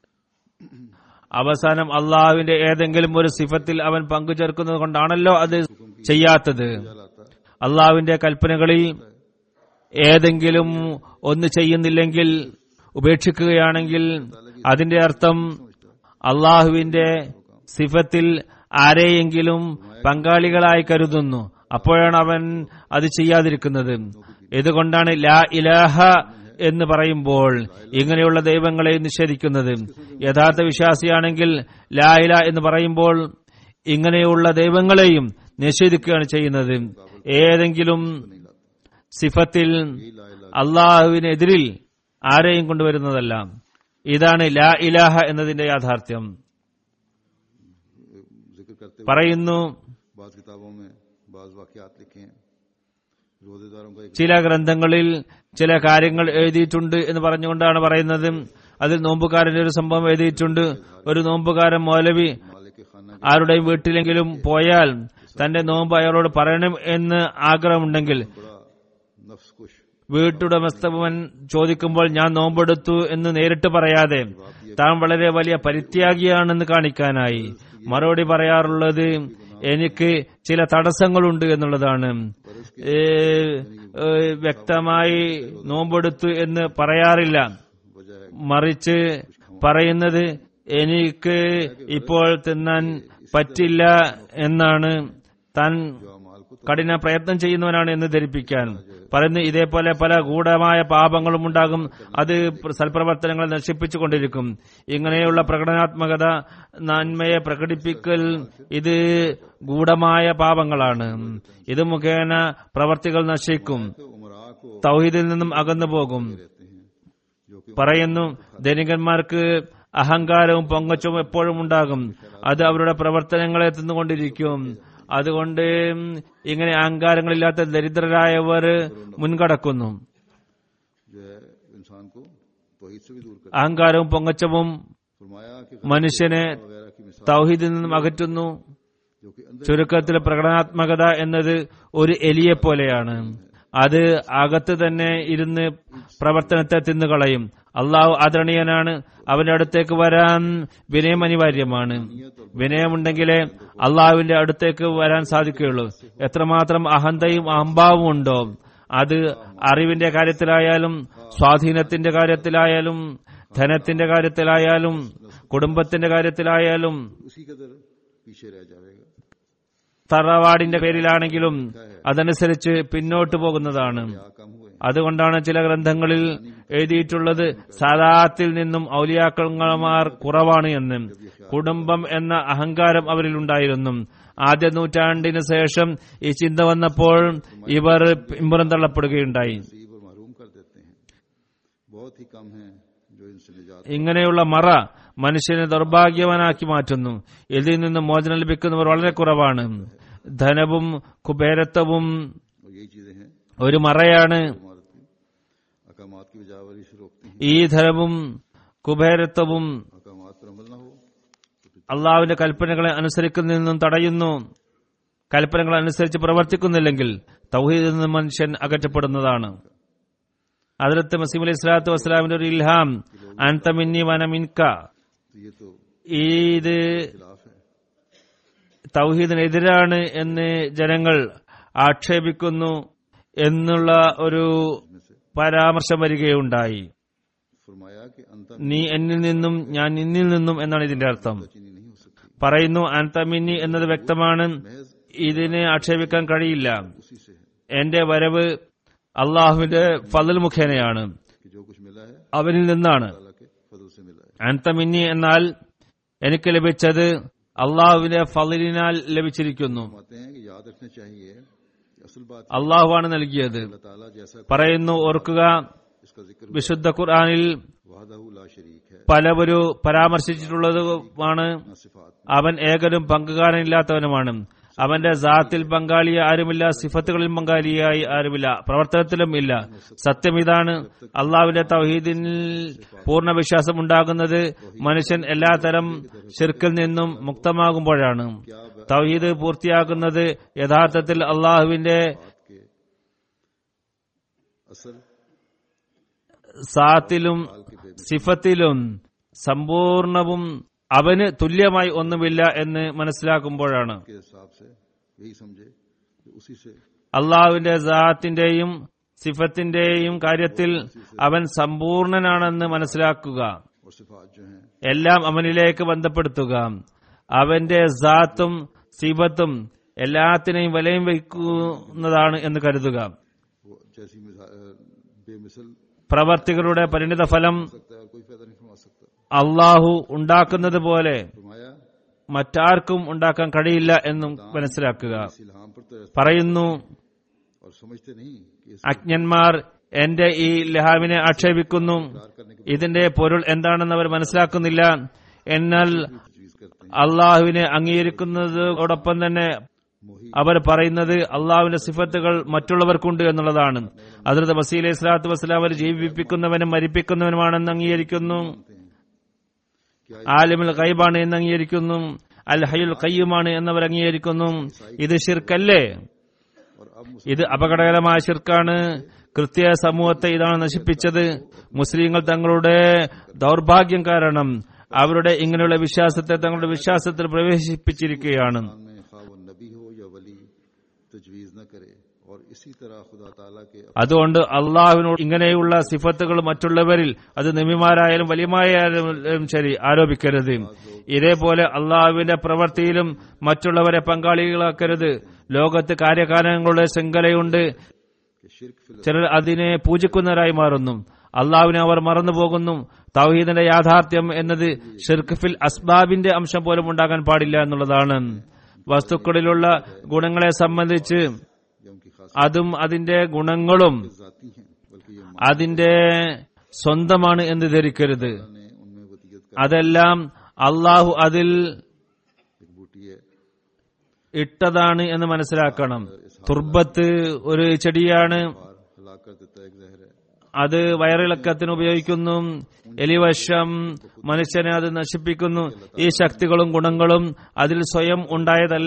അവസാനം അള്ളാഹുവിന്റെ ഏതെങ്കിലും ഒരു സിഫത്തിൽ അവൻ പങ്കുചേർക്കുന്നത് കൊണ്ടാണല്ലോ അത് ചെയ്യാത്തത് അള്ളാഹുവിന്റെ കൽപ്പനകളിൽ ഏതെങ്കിലും ഒന്ന് ചെയ്യുന്നില്ലെങ്കിൽ ഉപേക്ഷിക്കുകയാണെങ്കിൽ അതിന്റെ അർത്ഥം അള്ളാഹുവിന്റെ സിഫത്തിൽ ആരെയെങ്കിലും പങ്കാളികളായി കരുതുന്നു അപ്പോഴാണ് അവൻ അത് ചെയ്യാതിരിക്കുന്നത് ഇതുകൊണ്ടാണ് ലാ ഇലാഹ എന്ന് പറയുമ്പോൾ ഇങ്ങനെയുള്ള ദൈവങ്ങളെ നിഷേധിക്കുന്നത് യഥാർത്ഥ വിശ്വാസിയാണെങ്കിൽ ലാ ഇല എന്ന് പറയുമ്പോൾ ഇങ്ങനെയുള്ള ദൈവങ്ങളെയും നിഷേധിക്കുകയാണ് ചെയ്യുന്നത് ഏതെങ്കിലും സിഫത്തിൽ അള്ളാഹുവിനെതിരിൽ ആരെയും കൊണ്ടുവരുന്നതല്ല ഇതാണ് ലാ ഇലാഹ എന്നതിന്റെ യാഥാർത്ഥ്യം जिक्र करते പറയുന്നു बाद किताबों में बाज वाकयात लिखे हैं रोजेदारों का एक ചില ഗ്രന്ഥങ്ങളിൽ ചില കാര്യങ്ങൾ എഴുതിയിട്ടുണ്ട് എന്ന് പറഞ്ഞുകൊണ്ടാണ് പറയുന്നത് അതിൽ നോമ്പുകാരന്റെ ഒരു സംഭവം എഴുതിയിട്ടുണ്ട് ഒരു നോമ്പുകാരൻ മൗലവി मालिक खाना ആരുടെയും വീട്ടിലെങ്കിലും പോയാൽ തന്റെ നോമ്പ് അയാളോട് പറയണം എന്ന് ആഗ്രഹമുണ്ടെങ്കിൽ बड़ा नफ्स कुश വീട്ടുടമസ്ഥവൻ ചോദിക്കുമ്പോൾ ഞാൻ നോമ്പെടുത്തു എന്ന് നേരിട്ട് പറയാതെ താൻ വളരെ വലിയ പരിത്യാഗിയാണെന്ന് കാണിക്കാനായി മറുപടി പറയാറുള്ളത് എനിക്ക് ചില തടസ്സങ്ങളുണ്ട് എന്നുള്ളതാണ് ഏ, ഏ, വ്യക്തമായി നോമ്പെടുത്തു എന്ന് പറയാറില്ല वजह है മറിച്ച് പറയുന്നത് എനിക്ക് ഇപ്പോൾ തിന്നാൻ പറ്റില്ല എന്നാണ് താൻ माल को കഠിന പ്രയത്നം ചെയ്യുന്നവനാണ് എന്ന് ധരിപ്പിക്കാൻ പറയുന്നു ഇതേപോലെ പല ഗൂഢമായ പാപങ്ങളും ഉണ്ടാകും അത് സൽപ്രവർത്തനങ്ങളെ നശിപ്പിച്ചുകൊണ്ടിരിക്കും ഇങ്ങനെയുള്ള പ്രകടനാത്മകത നന്മയെ പ്രകടിപ്പിക്കൽ ഇത് ഗൂഢമായ പാപങ്ങളാണ് ഇത് മുഖേന പ്രവർത്തികൾ നശിക്കും तो उमरा को തൗഹീദിൽ നിന്നും അകന്നു പോകും रहते हैं जो कि പറയുന്നു ധനികന്മാർക്ക് അഹങ്കാരവും പൊങ്ങച്ചവും എപ്പോഴും ഉണ്ടാകും അത് അവരുടെ പ്രവർത്തനങ്ങളെ തിന്നുകൊണ്ടിരിക്കും അതുകൊണ്ട് ഇങ്ങനെ അഹങ്കാരങ്ങളില്ലാത്ത ദരിദ്രരായവർ മുൻകടക്കുന്നു जो है इंसान को तोहीद से भी दूर कर അഹങ്കാരവും പൊങ്ങച്ചവും फरमाया कि മനുഷ്യനെ वगैरह की मिसाल തൗഹീദിൽ നിന്നും അകറ്റുന്നു जो कि अंदर ചുരുക്കത്തിൽ പ്രകടനാത്മകത എന്നത് ഒരു എലിയെ പോലെയാണ് അത് അകത്ത് തന്നെ ഇരുന്ന് പ്രവർത്തനത്തെ തിന്നുകളയും അള്ളാഹു ആദരണീയനാണ് അവന്റെ അടുത്തേക്ക് വരാൻ വിനയം അനിവാര്യമാണ് വിനയമുണ്ടെങ്കിലേ അള്ളാഹുവിന്റെ അടുത്തേക്ക് വരാൻ സാധിക്കുകയുള്ളൂ എത്രമാത്രം അഹന്തയും അഹംഭാവവും ഉണ്ടോ അത് അറിവിന്റെ കാര്യത്തിലായാലും സ്വാധീനത്തിന്റെ കാര്യത്തിലായാലും ധനത്തിന്റെ കാര്യത്തിലായാലും കുടുംബത്തിന്റെ കാര്യത്തിലായാലും उसी कदर पीछे रह जाएगा തറവാടിന്റെ പേരിലാണെങ്കിലും അതനുസരിച്ച് പിന്നോട്ട് പോകുന്നതാണ് क्या कम हुए അതുകൊണ്ടാണ് ചില ഗ്രന്ഥങ്ങളിൽ എഴുതിയിട്ടുള്ളത് സാദാത്തിൽ നിന്നും ഔലിയാക്കന്മാർ കുറവാണ് എന്ന് കുടുംബം എന്ന അഹങ്കാരം അവരിൽ ഉണ്ടായിരുന്നു ആദ്യ നൂറ്റാണ്ടിന് ശേഷം ഈ ചിന്ത വന്നപ്പോൾ ഇവർ പിമ്പുറം തള്ളപ്പെടുകയുണ്ടായി नसीब और महरूम कर देते हैं बहुत ही कम है जो इनसे निजात ഇങ്ങനെയുള്ള മറ മനുഷ്യനെ ദൗർഭാഗ്യവാനാക്കി മാറ്റുന്നു ഇതിൽ നിന്ന് മോചനം ലഭിക്കുന്നവർ വളരെ കുറവാണ് ധനവും കുബേരത്വവും और यही चीजें हैं ഒരു മറയാണ് इमारत की अकामात की बजावरी से रोकती हैं ഈ ധനവും കുബേരത്വവും अकामात पर अमल न हो അള്ളാഹുവിന്റെ കൽപ്പനകളെ അനുസരിക്കുന്നതിൽ നിന്നും തടയുന്നു കൽപ്പനകൾ അനുസരിച്ച് പ്രവർത്തിക്കുന്നില്ലെങ്കിൽ തൗഹീദിൽ നിന്ന് മനുഷ്യൻ അകറ്റപ്പെടുന്നതാണ് അതിലത്ത് മസീം അലൈഹി സ്വലാത്തു വസ്സലാമിന്റെ ഒരു ഇൽഹാം അൻതമിന്നി വനമിൻക तो ये तो ഇത് खिलाफ है തൗഹീദിനെതിരാണ് എന്ന് ജനങ്ങൾ ആക്ഷേപിക്കുന്നു എന്നുള്ള ഒരു പരാമർശം വരികയുണ്ടായി फरमाया कि अंत നീ എന്നിൽ നിന്നും ഞാൻ നിന്നിൽ നിന്നും എന്നാണ് ഇതിന്റെ അർത്ഥം चीनी नहीं हो सकती പറയുന്നു അൻതമിന്നി എന്നത് വ്യക്തമാണ് ഇതിനെ ആക്ഷേപിക്കാൻ കഴിയില്ല उसी से है എന്റെ വരവ് അള്ളാഹുവിന്റെ ഫضൽ മുഖേനയാണ് कि जो कुछ मिला है അവനിൽ നിന്നാണ് अल्लाह के फजल से मिला है അന്തമിന്നി എന്നാൽ എനിക്ക് ലഭിച്ചത് അള്ളാഹുവിന്റെ ഫലിനാൽ ലഭിച്ചിരിക്കുന്നു फरमाते हैं कि याद रखना चाहिए कि असल बात അള്ളാഹുവാണ് നൽകിയത് अल्लाह ताला जैसा പറയുന്നു ഓർക്കുക इसका जिक्र വിശുദ്ധ ഖുർആനിൽ वहदहू ला शरीक है പലവരു പരാമർശിച്ചിട്ടുള്ളതുമാണ് न सिफात അവൻ ഏകനും പങ്കുകാരനില്ലാത്തവനുമാണ് അവന്റെ ജാത്തിൽ പങ്കാളിയെ ആരുമില്ല സിഫത്തുകളിൽ പങ്കാളിയായി ആരുമില്ല പ്രവർത്തനത്തിലും ഇല്ല സത്യം ഇതാണ് അള്ളാഹുവിന്റെ തൗഹീദിൽ പൂർണ്ണ വിശ്വാസം ഉണ്ടാകുന്നത് മനുഷ്യൻ എല്ലാത്തരം ഷിർക്കിൽ നിന്നും മുക്തമാകുമ്പോഴാണ് തൗഹീദ് പൂർത്തിയാക്കുന്നത് യഥാർത്ഥത്തിൽ അള്ളാഹുവിന്റെ के असल സാത്തിലും സിഫത്തിലും സമ്പൂർണവും അവന് തുല്യമായി ഒന്നുമില്ല എന്ന് മനസ്സിലാക്കുമ്പോഴാണ് के हिसाब से यही समझे कि उसी से അള്ളാഹുവിന്റെ ജാത്തിന്റെയും സിഫത്തിന്റെയും കാര്യത്തിൽ അവൻ സമ്പൂർണനാണെന്ന് മനസ്സിലാക്കുക और सिफात जो हैं എല്ലാം അവനിലേക്ക് ബന്ധപ്പെടുത്തുക അവന്റെ ജാത്തും സിഫത്തും എല്ലാത്തിനെയും വിലയും വയ്ക്കുന്നതാണ് എന്ന് കരുതുക वो जैसी मिसा- अ, बेमिसल പ്രവർത്തികളുടെ പരിണിത ഫലം सकता है और कोई फायदा नहीं फरमा सकता അള്ളാഹു ഉണ്ടാക്കുന്നത് പോലെ फरमाया മറ്റാർക്കും ഉണ്ടാക്കാൻ കഴിയില്ല എന്നും മനസ്സിലാക്കുക इस इल्हाम पर तो പറയുന്നു और समझते नहीं कि इस അജ്ഞന്മാർ എന്റെ ഈ ലഹാവിനെ ആക്ഷേപിക്കുന്നു इकरार करने के ഇതിന്റെ പൊരുൾ എന്താണെന്ന് അവർ മനസ്സിലാക്കുന്നില്ല എന്നാൽ बाद तजवीज करते हैं അള്ളാഹുവിനെ അംഗീകരിക്കുന്നതോടൊപ്പം തന്നെ मोही അവർ പറയുന്നത് അള്ളാഹുവിന്റെ സിഫത്തുകൾ മറ്റുള്ളവർക്കുണ്ട് എന്നുള്ളതാണ് അതിർത്ത് വസീൽ ഇസ്ലാത്തു വസ്സലാം അവർ ജീവിപ്പിക്കുന്നവനും മരിപ്പിക്കുന്നവനുമാണെന്ന് അംഗീകരിക്കുന്നു क्या ആലിമുൽ ഖൈബാണ് എന്ന് അംഗീകരിക്കുന്നു അൽ ഹയുൽ ഖയ്യുമാണ് എന്നവർ അംഗീകരിക്കുന്നു ഇത് ഷിർക്കല്ലേ और अब मुस- ഇത് അപകടകരമായ ഷിർക്കാണ് കൃത്യ സമൂഹത്തെ ഇതാണ് നശിപ്പിച്ചത് മുസ്ലിങ്ങൾ തങ്ങളുടെ ദൗർഭാഗ്യം കാരണം അവരുടെ ഇങ്ങനെയുള്ള വിശ്വാസത്തെ തങ്ങളുടെ വിശ്വാസത്തിൽ പ്രവേശിപ്പിച്ചിരിക്കുകയാണ് में खा वो नबी हो या वली तजवीज न करे और इसी तरह खुदा ताला के അതുകൊണ്ട് അള്ളാഹുവിനോട് ഇങ്ങനെയുള്ള സിഫത്തുകൾ മറ്റുള്ളവരിൽ അത് നിമിമാരായാലും വലിയമായാലും ശരി ആരോപിക്കരുത് ഇതേപോലെ അള്ളാഹുവിന്റെ പ്രവൃത്തിയിലും മറ്റുള്ളവരെ പങ്കാളികളാക്കരുത് ലോകത്ത് കാര്യകാരണങ്ങളുടെ ശൃംഖലയുണ്ട് के शिरक फिल ചിലർ അതിനെ പൂജിക്കുന്നവരായി മാറുന്നു അള്ളാഹുവിനെ അവർ മറന്നുപോകുന്നു തൗഹീദിന്റെ യാഥാർത്ഥ്യം എന്നത് ഷിർക്ക് ഫിൽ അസ്ബാബിന്റെ അംശം പോലും ഉണ്ടാകാൻ പാടില്ല എന്നുള്ളതാണ് വസ്തുക്കളിലുള്ള ഗുണങ്ങളെ സംബന്ധിച്ച് या उनकी खास അതും അതിന്റെ ഗുണങ്ങളും जाती हैं बल्कि ये അതിന്റെ സ്വന്തമാണ് എന്ന് ധരിക്കരുത് माला ने उनमें वतीयत का അതെല്ലാം അള്ളാഹു അതിൽ एक बूटी है ഇട്ടതാണ് എന്ന് മനസ്സിലാക്കണം തുർബത്ത് ഒരു ചെടിയാണ് बाहर हलाक कर देता है एक जहर है അത് വയറിളക്കത്തിന് ഉപയോഗിക്കുന്നു എലിവശം മനുഷ്യനെ അത് നശിപ്പിക്കുന്നു ഈ ശക്തികളും ഗുണങ്ങളും അതിൽ സ്വയം ഉണ്ടായതല്ല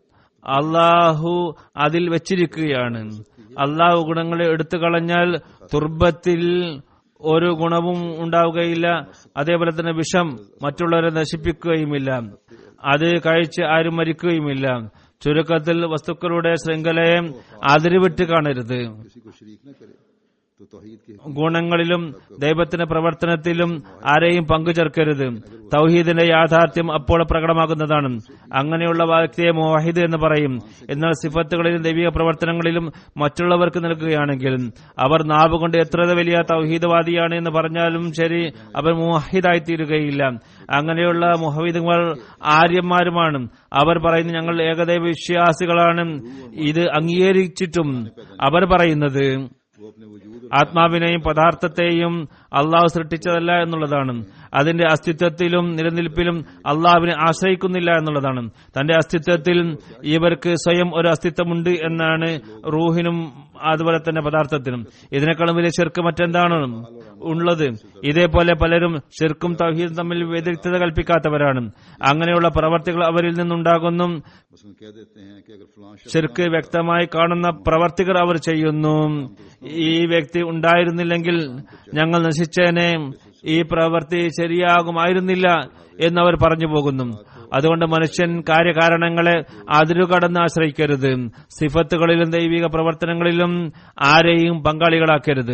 അള്ളാഹു അതിൽ വെച്ചിരിക്കുകയാണ് അള്ളാഹു ഗുണങ്ങളെ എടുത്തു കളഞ്ഞാൽ തുർബത്തിൽ ഒരു ഗുണവും ഉണ്ടാവുകയില്ല അതേപോലെ തന്നെ വിഷം മറ്റുള്ളവരെ നശിപ്പിക്കുകയുമില്ല അത് കഴിച്ച് ആരും മരിക്കുകയുമില്ല ചുരുക്കത്തിൽ വസ്തുക്കളുടെ ശൃംഖലയെ അതിരുവിട്ട് കാണരുത് किसी को शरीक न करे तो तौहीद के ഗുണങ്ങളിലും ദൈവത്തിന്റെ പ്രവർത്തനത്തിലും ആരെയും പങ്കുചേർക്കരുത് തൗഹീദിന്റെ യാഥാർത്ഥ്യം അപ്പോൾ പ്രകടമാകുന്നതാണ് അങ്ങനെയുള്ള വ്യക്തിയെ മോഹിദ് എന്ന് പറയും എന്നാൽ സിഫത്തുകളിലും ദൈവിക പ്രവർത്തനങ്ങളിലും മറ്റുള്ളവർക്ക് നൽകുകയാണെങ്കിൽ അവർ നാവ് കൊണ്ട് എത്ര വലിയ തൗഹീദവാദിയാണ് എന്ന് പറഞ്ഞാലും ശരി അവർ മുഹിദായി തീരുകയില്ല അങ്ങനെയുള്ള മുഹീദുകൾ ആര്യന്മാരുമാണ് അവർ പറയുന്നത് ഞങ്ങൾ ഏകദൈവ വിശ്വാസികളാണ് ഇത് അംഗീകരിച്ചിട്ടും അവർ പറയുന്നത് वो अपने वजूद ആത്മാവിനെയും പദാർത്ഥത്തെയും അള്ളാഹു സൃഷ്ടിച്ചതല്ല എന്നുള്ളതാണ് അതിന്റെ അസ്തിത്വത്തിലും നിലനിൽപ്പിലും അള്ളാഹുവിനെ ആശ്രയിക്കുന്നില്ല എന്നുള്ളതാണ് തന്റെ അസ്തിത്വത്തിൽ ഇവർക്ക് സ്വയം ഒരു അസ്തിത്വമുണ്ട് എന്നാണ് റൂഹിനും അതുപോലെ തന്നെ പദാർത്ഥത്തിനും ഇതിനേക്കാളും വലിയ ചെറുക്ക് മറ്റെന്താണ് ഉള്ളത് ഇതേപോലെ പലരും ഷിർക്കും തൗഹീദും തമ്മിൽ വ്യതിരിക്തത കൽപ്പിക്കാത്തവരാണ് അങ്ങനെയുള്ള പ്രവർത്തികൾ അവരിൽ നിന്നുണ്ടാകുന്നു मसलन कह देते हैं कि अगर फलां शख्स ശിർക്ക് വ്യക്തമായി കാണുന്ന പ്രവർത്തികൾ അവർ ചെയ്യുന്നു ഈ വ്യക്തി ഉണ്ടായിരുന്നില്ലെങ്കിൽ ഞങ്ങൾ നശിച്ചേനെ ഈ പ്രവൃത്തി ശരിയാകുമായിരുന്നില്ല എന്നവർ പറഞ്ഞു പോകുന്നു അതുകൊണ്ട് മനുഷ്യൻ കാര്യകാരണങ്ങളെ അതിരുകടന്ന് ആശ്രയിക്കരുത് സിഫത്തുകളിലും ദൈവിക പ്രവർത്തനങ്ങളിലും ആരെയും പങ്കാളികളാക്കരുത്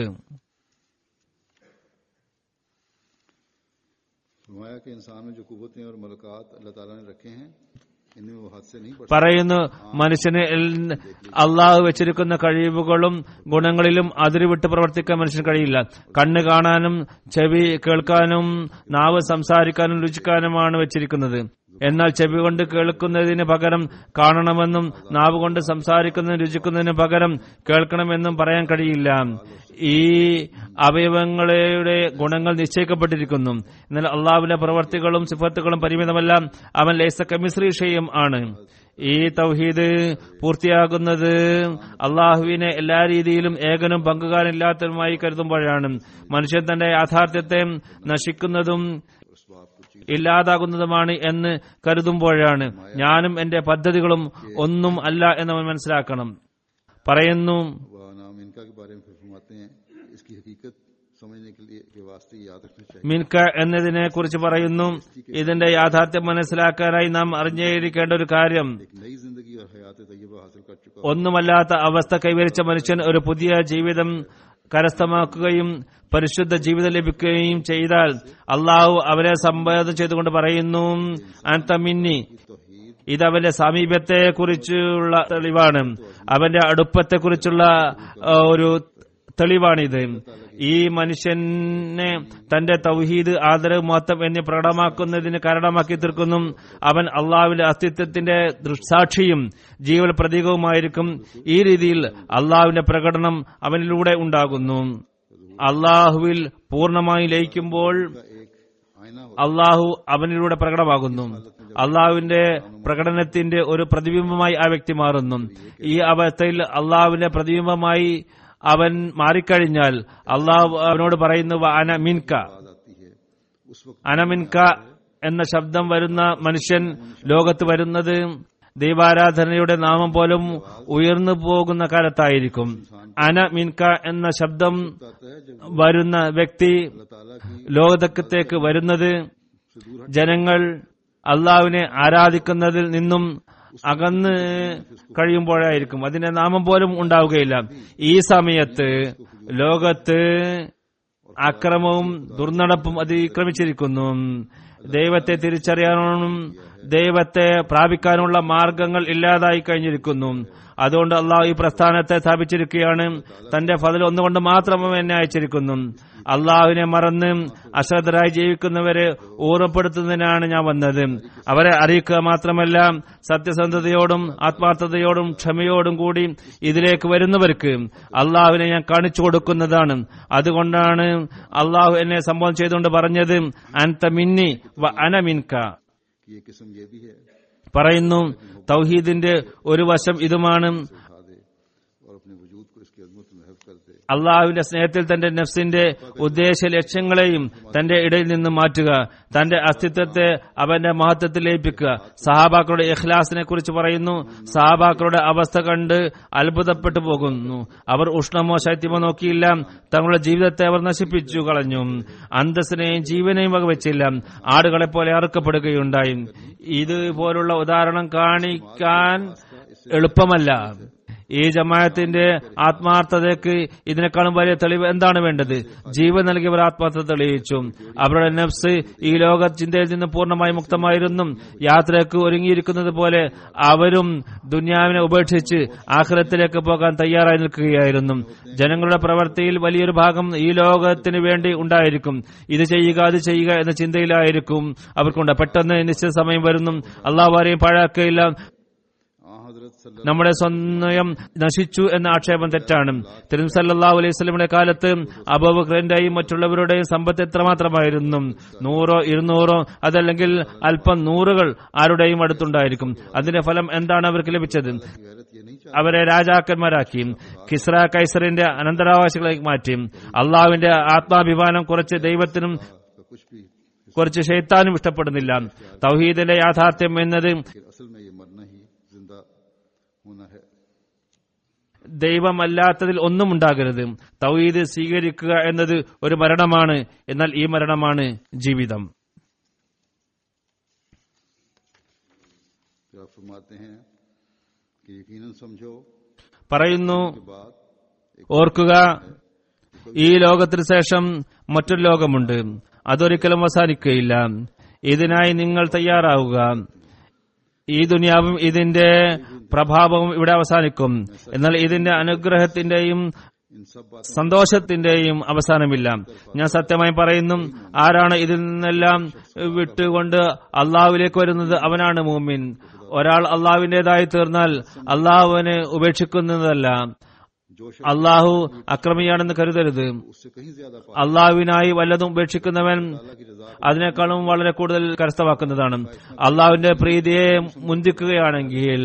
फरमाया कि इंसान में जो कुवतें और मलकात अल्लाह ताला ने रखे हैं इनमें वो हाथ से नहीं बढ़ പറയുന്നു മനുഷ്യന് എൽ- അള്ളാഹു വെച്ചിരിക്കുന്ന കഴിവുകളും ഗുണങ്ങളിലും അതിരുവിട്ട് പ്രവർത്തിക്കാൻ മനുഷ്യന് കഴിയില്ല കണ്ണ് കാണാനും ചെവി കേൾക്കാനും നാവ് സംസാരിക്കാനും രുചിക്കാനുമാണ് വെച്ചിരിക്കുന്നത് എന്നാൽ ചെവി കൊണ്ട് കേൾക്കുന്നതിന് പകരം കാണണമെന്നും നാവ് കൊണ്ട് സംസാരിക്കുന്നതിന് രുചിക്കുന്നതിന് പകരം കേൾക്കണമെന്നും പറയാൻ കഴിയില്ല ഈ അവയവങ്ങളുടെ ഗുണങ്ങൾ നിശ്ചയിക്കപ്പെട്ടിരിക്കുന്നു എന്നാൽ അള്ളാഹുവിന്റെ പ്രവർത്തികളും സിഫത്തുകളും പരിമിതമല്ല അവൻ ലൈസ കമിശ്രീഷയും ആണ് ഈ തൗഹീദ് പൂർത്തിയാകുന്നത് അള്ളാഹുവിനെ എല്ലാ രീതിയിലും ഏകനും പങ്കുകാരില്ലാത്തതുമായി കരുതുമ്പോഴാണ് മനുഷ്യൻ തന്റെ യാഥാർത്ഥ്യത്തെ നശിക്കുന്നതും ഇല്ലാതാകുന്നതുമാണ് എന്ന് കരുതുമ്പോഴാണ് ഞാനും എന്റെ പദ്ധതികളും ഒന്നും അല്ല എന്നവൻ മനസ്സിലാക്കണം പറയുന്നു वह नाम इनका के बारे में फिर फरमाते हैं इसकी हकीकत समझने के लिए के वास्ते याद रखना चाहिए മിൻക എന്നതിനെ കുറിച്ച് പറയുന്നു ഇതിന്റെ യാഥാർത്ഥ്യം മനസ്സിലാക്കാനായി നാം അറിഞ്ഞിരിക്കേണ്ട ഒരു കാര്യം एक नई जिंदगी और हयात तय्यबा हासिल कर चुका ഒന്നുമല്ലാത്ത അവസ്ഥ കൈവരിച്ച മനുഷ്യൻ ഒരു പുതിയ ജീവിതം കരസ്ഥമാക്കുകയും പരിശുദ്ധ ജീവിതം ലഭിക്കുകയും ചെയ്താൽ അള്ളാഹു അവരെ സംബോധന ചെയ്തുകൊണ്ട് പറയുന്നു അന്തമിന്നി तौहीद ഇത് അവന്റെ സമീപത്തെ കുറിച്ചുള്ള തെളിവാണ് അവന്റെ അടുപ്പത്തെ കുറിച്ചുള്ള ഒരു തെളിവാണിത് ഈ മനുഷ്യനെ തന്റെ തൗഹീദ് ആദരവ് മഹത്വം എന്നീ പ്രകടമാക്കുന്നതിന് കാരണമാക്കി തീർക്കുന്നു അവൻ അള്ളാഹുവിന്റെ അസ്തിത്വത്തിന്റെ ദൃക്സാക്ഷിയും ജീവൽ പ്രതീകവുമായിരിക്കും ഈ രീതിയിൽ അള്ളാഹുവിന്റെ പ്രകടനം അവനിലൂടെ ഉണ്ടാകുന്നു അള്ളാഹുവിൽ പൂർണ്ണമായി ലയിക്കുമ്പോൾ का एक आईना हो അള്ളാഹു അവനിലൂടെ പ്രകടമാകുന്നു അള്ളാഹുവിന്റെ പ്രകടനത്തിന്റെ ഒരു പ്രതിബിംബമായി ആ വ്യക്തി മാറുന്നു ഈ അവസ്ഥയിൽ അള്ളാഹുവിന്റെ പ്രതിബിംബമായി അവൻ മാറിക്കഴിഞ്ഞാൽ അള്ളാഹു അവനോട് പറയുന്നു "വ അന മിൻക बात आती है उस वक्त അനമിൻക എന്ന ശബ്ദം വരുന്ന മനുഷ്യൻ ലോകത്ത് വരുന്നത് ദൈവാരാധനയുടെ നാമം പോലും ഉയർന്നു പോകുന്ന കാലത്തായിരിക്കും അന മിൻക എന്ന ശബ്ദം आता है जब വരുന്ന വ്യക്തി अल्लाह ताला की ലോകത്തേക്ക് വരുന്നത് से दूर ജനങ്ങൾ അള്ളാഹുവിനെ ആരാധിക്കുന്നതിൽ നിന്നും അകന്ന് കഴിയുമ്പോഴായിരിക്കും അതിന്റെ നാമം പോലും ഉണ്ടാവുകയില്ല ഈ സമയത്ത് ലോകത്ത് അക്രമവും ദുർനടപ്പും അതിക്രമിച്ചിരിക്കുന്നു ദൈവത്തെ തിരിച്ചറിയാനും ദൈവത്തെ പ്രാപിക്കാനുള്ള മാർഗങ്ങൾ ഇല്ലാതായി കഴിഞ്ഞിരിക്കുന്നു അതുകൊണ്ട് അള്ളാഹു ഈ പ്രസ്ഥാനത്തെ സ്ഥാപിച്ചിരിക്കുകയാണ് തന്റെ ഫതിൽ ഒന്നുകൊണ്ട് മാത്രം അവൻ എന്നെ അയച്ചിരിക്കുന്നു അള്ളാഹുവിനെ മറന്ന് അശ്രദ്ധരായി ജീവിക്കുന്നവരെ ഓർമ്മപ്പെടുത്തുന്നതിനാണ് ഞാൻ വന്നത് അവരെ അറിയിക്കുക മാത്രമല്ല സത്യസന്ധതയോടും ആത്മാർത്ഥതയോടും ക്ഷമയോടും കൂടി ഇതിലേക്ക് വരുന്നവർക്ക് അള്ളാഹുവിനെ ഞാൻ കാണിച്ചു കൊടുക്കുന്നതാണ് അതുകൊണ്ടാണ് അള്ളാഹു എന്നെ സംബോധന ചെയ്തുകൊണ്ട് പറഞ്ഞത് അൻത മിന്നി വ അന മിൻക की ये किस्म ये भी है പറയുന്നു തൗഹീദിന്റെ ഒരു വശം ഇതുമാണ് उठा दे और अपने वजूद को इसकी अजमत में महफ कर दे അള്ളാഹുവിന്റെ സ്നേഹത്തിൽ തന്റെ നഫ്സിന്റെ ഉദ്ദേശ ലക്ഷ്യങ്ങളെയും തന്റെ ഇടയിൽ നിന്ന് മാറ്റുക തന്റെ അസ്തിത്വത്തെ അവന്റെ മഹത്വത്തിൽ ലയിപ്പിക്കുക സഹാബാക്കളുടെ ഇഖ്ലാസിനെ കുറിച്ച് പറയുന്നു സഹാബാക്കളുടെ അവസ്ഥ കണ്ട് അത്ഭുതപ്പെട്ടു പോകുന്നു അവർ ഉഷ്ണമോ ശൈത്യമോ നോക്കിയില്ല തങ്ങളുടെ ജീവിതത്തെ അവർ നശിപ്പിച്ചു കളഞ്ഞു അന്തസ്സിനെയും ജീവനെയും വകവെച്ചില്ല ആടുകളെ പോലെ അറുക്കപ്പെടുകയുണ്ടായി ഇതുപോലുള്ള ഉദാഹരണം കാണിക്കാൻ എളുപ്പമല്ല ഈ ജമാഅത്തിന്റെ ആത്മാർത്ഥതയ്ക്ക് ഇതിനേക്കാളും വലിയ തെളിവ് എന്താണ് വേണ്ടത് ജീവൻ നൽകിയവർ ആത്മാർത്ഥത തെളിയിച്ചു അവരുടെ നഫ്സ് ഈ ലോക ചിന്തയിൽ നിന്ന് പൂർണ്ണമായി മുക്തമായിരുന്നു യാത്രയ്ക്ക് ഒരുങ്ങിയിരിക്കുന്നത് പോലെ അവരും ദുന്യാവിനെ ഉപേക്ഷിച്ച് ആഹ്ലത്തിലേക്ക് പോകാൻ തയ്യാറായി നിൽക്കുകയായിരുന്നു ജനങ്ങളുടെ പ്രവൃത്തിയിൽ വലിയൊരു ഭാഗം ഈ ലോകത്തിന് വേണ്ടി ഉണ്ടായിരിക്കും ഇത് ചെയ്യുക അത് ചെയ്യുക എന്ന ചിന്തയിലായിരിക്കും അവർക്കുണ്ട് പെട്ടെന്ന് നിശ്ചിത സമയം വരുന്നു അള്ളാഹ് ആരെയും പാഴാക്കുകയില്ല आ हजरत सल्लल्लाहु നമ്മുടെ സ്വയം നശിച്ചു എന്ന ആക്ഷേപം തെറ്റാണ് തിരും സല്ലാഹു അലൈഹി സ്വലമിന്റെ കാലത്ത് അബൂബക്രന്റെയും മറ്റുള്ളവരുടെയും സമ്പത്ത് എത്രമാത്രമായിരുന്നു നൂറോ ഇരുന്നൂറോ അതല്ലെങ്കിൽ അല്പം നൂറുകൾ ആരുടെയും അടുത്തുണ്ടായിരിക്കും അതിന്റെ ഫലം എന്താണ് അവർക്ക് ലഭിച്ചത് की गैरत ये नहीं അവരെ രാജാക്കന്മാരാക്കി കിസ്ര കൈസറിന്റെ അനന്തരാവാസികളായി മാറ്റി അള്ളാഹുവിന്റെ ആത്മാഭിമാനം കുറച്ച് ദൈവത്തിനും चाहता कुछ भी കുറച്ച് ഷെയ്ത്താനും ഇഷ്ടപ്പെടുന്നില്ല തൗഹീദിന്റെ യാഥാർത്ഥ്യം എന്നത് कि असल में ये मरना ही जिंदा होना है ദൈവമല്ലാത്തതിൽ ഒന്നും ഉണ്ടാകരുത് തൗഹീദ് സ്വീകരിക്കുക എന്നത് ഒരു മരണമാണ് എന്നാൽ ഈ മരണമാണ് ജീവിതം फिर आप फरमाते हैं कि यकीनन समझो പറയുന്നു के बाद ഓർക്കുക ഈ ലോകത്തിന് ശേഷം മറ്റൊരു ലോകമുണ്ട് അതൊരിക്കലും അവസാനിക്കുകയില്ല ഇതിനായി നിങ്ങൾ തയ്യാറാവുക ഈ ദുനിയാവും ഇതിന്റെ പ്രഭാവവും ഇവിടെ അവസാനിക്കും എന്നാൽ ഇതിന്റെ അനുഗ്രഹത്തിന്റെയും इन सब बातों സന്തോഷത്തിന്റെയും അവസാനമില്ല ഞാൻ സത്യമായി പറയുന്നു ആരാണ് ഇതിൽ നിന്നെല്ലാം വിട്ടുകൊണ്ട് അള്ളാഹുവിലേക്ക് വരുന്നത് അവനാണ് മൂമിൻ ഒരാൾ അള്ളാഹുവിന്റേതായി തീർന്നാൽ അള്ളാഹുവിനെ ഉപേക്ഷിക്കുന്നതല്ല जो शख्स അള്ളാഹു അക്രമിയാണെന്ന് കരുതരുത് उससे कहीं ज्यादा पा അള്ളാഹുവിനായി വല്ലതും ഉപേക്ഷിക്കുന്നവൻ अल्लाह की रजा അതിനേക്കാളും വളരെ കൂടുതൽ കരസ്ഥമാക്കുന്നതാണ് അള്ളാഹുവിന്റെ പ്രീതിയെ മുന്തിക്കുകയാണെങ്കിൽ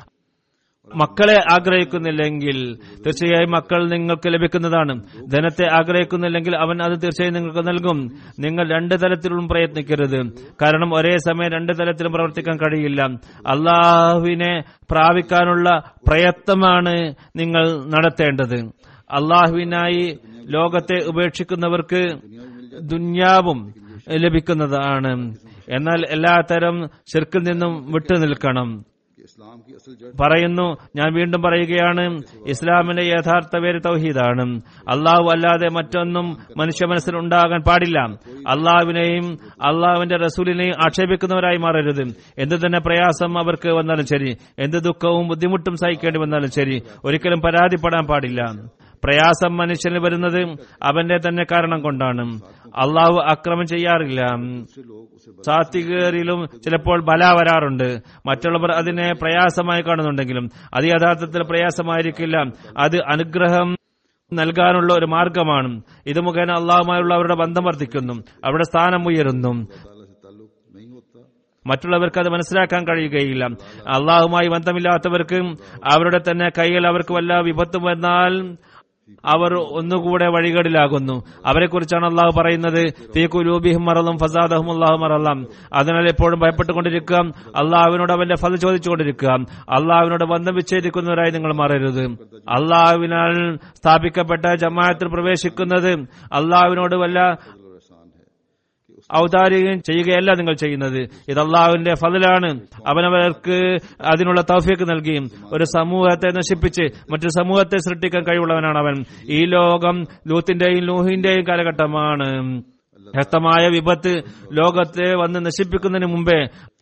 മക്കളെ ആഗ്രഹിക്കുന്നില്ലെങ്കിൽ തീർച്ചയായും മക്കൾ നിങ്ങൾക്ക് ലഭിക്കുന്നതാണ് ധനത്തെ ആഗ്രഹിക്കുന്നില്ലെങ്കിൽ അവൻ അത് തീർച്ചയായും നിങ്ങൾക്ക് നൽകും നിങ്ങൾ രണ്ട് തലത്തിലും പ്രയത്നിക്കരുത് കാരണം ഒരേ സമയം രണ്ട് തലത്തിലും പ്രവർത്തിക്കാൻ കഴിയില്ല അള്ളാഹുവിനെ പ്രാപിക്കാനുള്ള പ്രയത്നമാണ് നിങ്ങൾ നടത്തേണ്ടത് അള്ളാഹുവിനായി ലോകത്തെ ഉപേക്ഷിക്കുന്നവർക്ക് ദുന്യാവും ലഭിക്കുന്നതാണ് എന്നാൽ എല്ലാത്തരം ശിർക്കിൽ നിന്നും വിട്ടുനിൽക്കണം कि इस्लाम की असल जड़ പറയുന്നു ഞാൻ വീണ്ടും പറയുകയാണ് ഇസ്ലാമിന്റെ യഥാർത്ഥ പേര് തൗഹീദാണ് അള്ളാഹു അല്ലാതെ മറ്റൊന്നും മനുഷ്യ മനസ്സിൽ ഉണ്ടാകാൻ പാടില്ല അള്ളാഹുവിനെയും അള്ളാഹുവിന്റെ റസൂലിനെയും ആക്ഷേപിക്കുന്നവരായി മാറരുത് എന്ത് തന്നെ പ്രയാസം അവർക്ക് വന്നാലും ശരി എന്ത് ദുഃഖവും ബുദ്ധിമുട്ടും സഹിക്കേണ്ടി വന്നാലും ശരി ഒരിക്കലും പരാതിപ്പെടാൻ പാടില്ല പ്രയാസം മനുഷ്യന് വരുന്നത് അവന്റെ തന്നെ കാരണം കൊണ്ടാണ് അള്ളാഹു അക്രമം ചെയ്യാറില്ല से लोग उसे സാത്വികരിലും ചിലപ്പോൾ ബല വരാറുണ്ട് മറ്റുള്ളവർ അതിനെ പ്രയാസമായി കാണുന്നുണ്ടെങ്കിലും അത് യഥാർത്ഥത്തിൽ പ്രയാസമായിരിക്കില്ല അത് അനുഗ്രഹം നൽകാനുള്ള ഒരു മാർഗമാണ് ഇത് മുഖേന അള്ളാഹുമായുള്ള അവരുടെ ബന്ധം വർദ്ധിക്കുന്നു അവരുടെ സ്ഥാനം ഉയരുന്നു ताला से ताल्लुक नहीं होता മറ്റുള്ളവർക്ക് അത് മനസ്സിലാക്കാൻ കഴിയുകയില്ല അള്ളാഹുമായി ബന്ധമില്ലാത്തവർക്ക് അവരുടെ തന്നെ കയ്യിൽ അവർക്ക് വല്ല വിപത്തും വന്നാൽ അവർ ഒന്നുകൂടെ വഴികേടിലാകുന്നു അവരെ കുറിച്ചാണ് അള്ളാഹു പറയുന്നത് തീക്കുലൂബിഹിം മറന്നും ഫസാദഹും അള്ളാഹു മറല്ലാം അതിനാൽ എപ്പോഴും ഭയപ്പെട്ടുകൊണ്ടിരിക്കുക അള്ളാഹുവിനോട് അവന്റെ ഫലം ചോദിച്ചുകൊണ്ടിരിക്കുക അള്ളാഹുവിനോട് ബന്ധം വിച്ഛേദിക്കുന്നവരായി നിങ്ങൾ മാറരുത് അള്ളാഹുവിനാൽ സ്ഥാപിക്കപ്പെട്ട ജമാഅത്തിൽ പ്രവേശിക്കുന്നത് അള്ളാഹുവിനോട് വല്ല और एहसान है कि उस ഔദാര്യം ചെയ്യുകയല്ല നിങ്ങൾ ചെയ്യുന്നത് ഇത് അള്ളാഹുവിന്റെ ഫതിലാണ് അവനവർക്ക് അതിനുള്ള തൗഫീക്ക് നൽകി ഒരു സമൂഹത്തെ നശിപ്പിച്ച് മറ്റൊരു സമൂഹത്തെ സൃഷ്ടിക്കാൻ കഴിവുള്ളവനാണ് അവൻ ഈ ലോകം ലൂത്തിന്റെയും ലൂഹിന്റെയും കാലഘട്ടമാണ് ശക്തമായ വിപത്ത് ലോകത്തെ വന്ന് നശിപ്പിക്കുന്നതിന് മുമ്പേ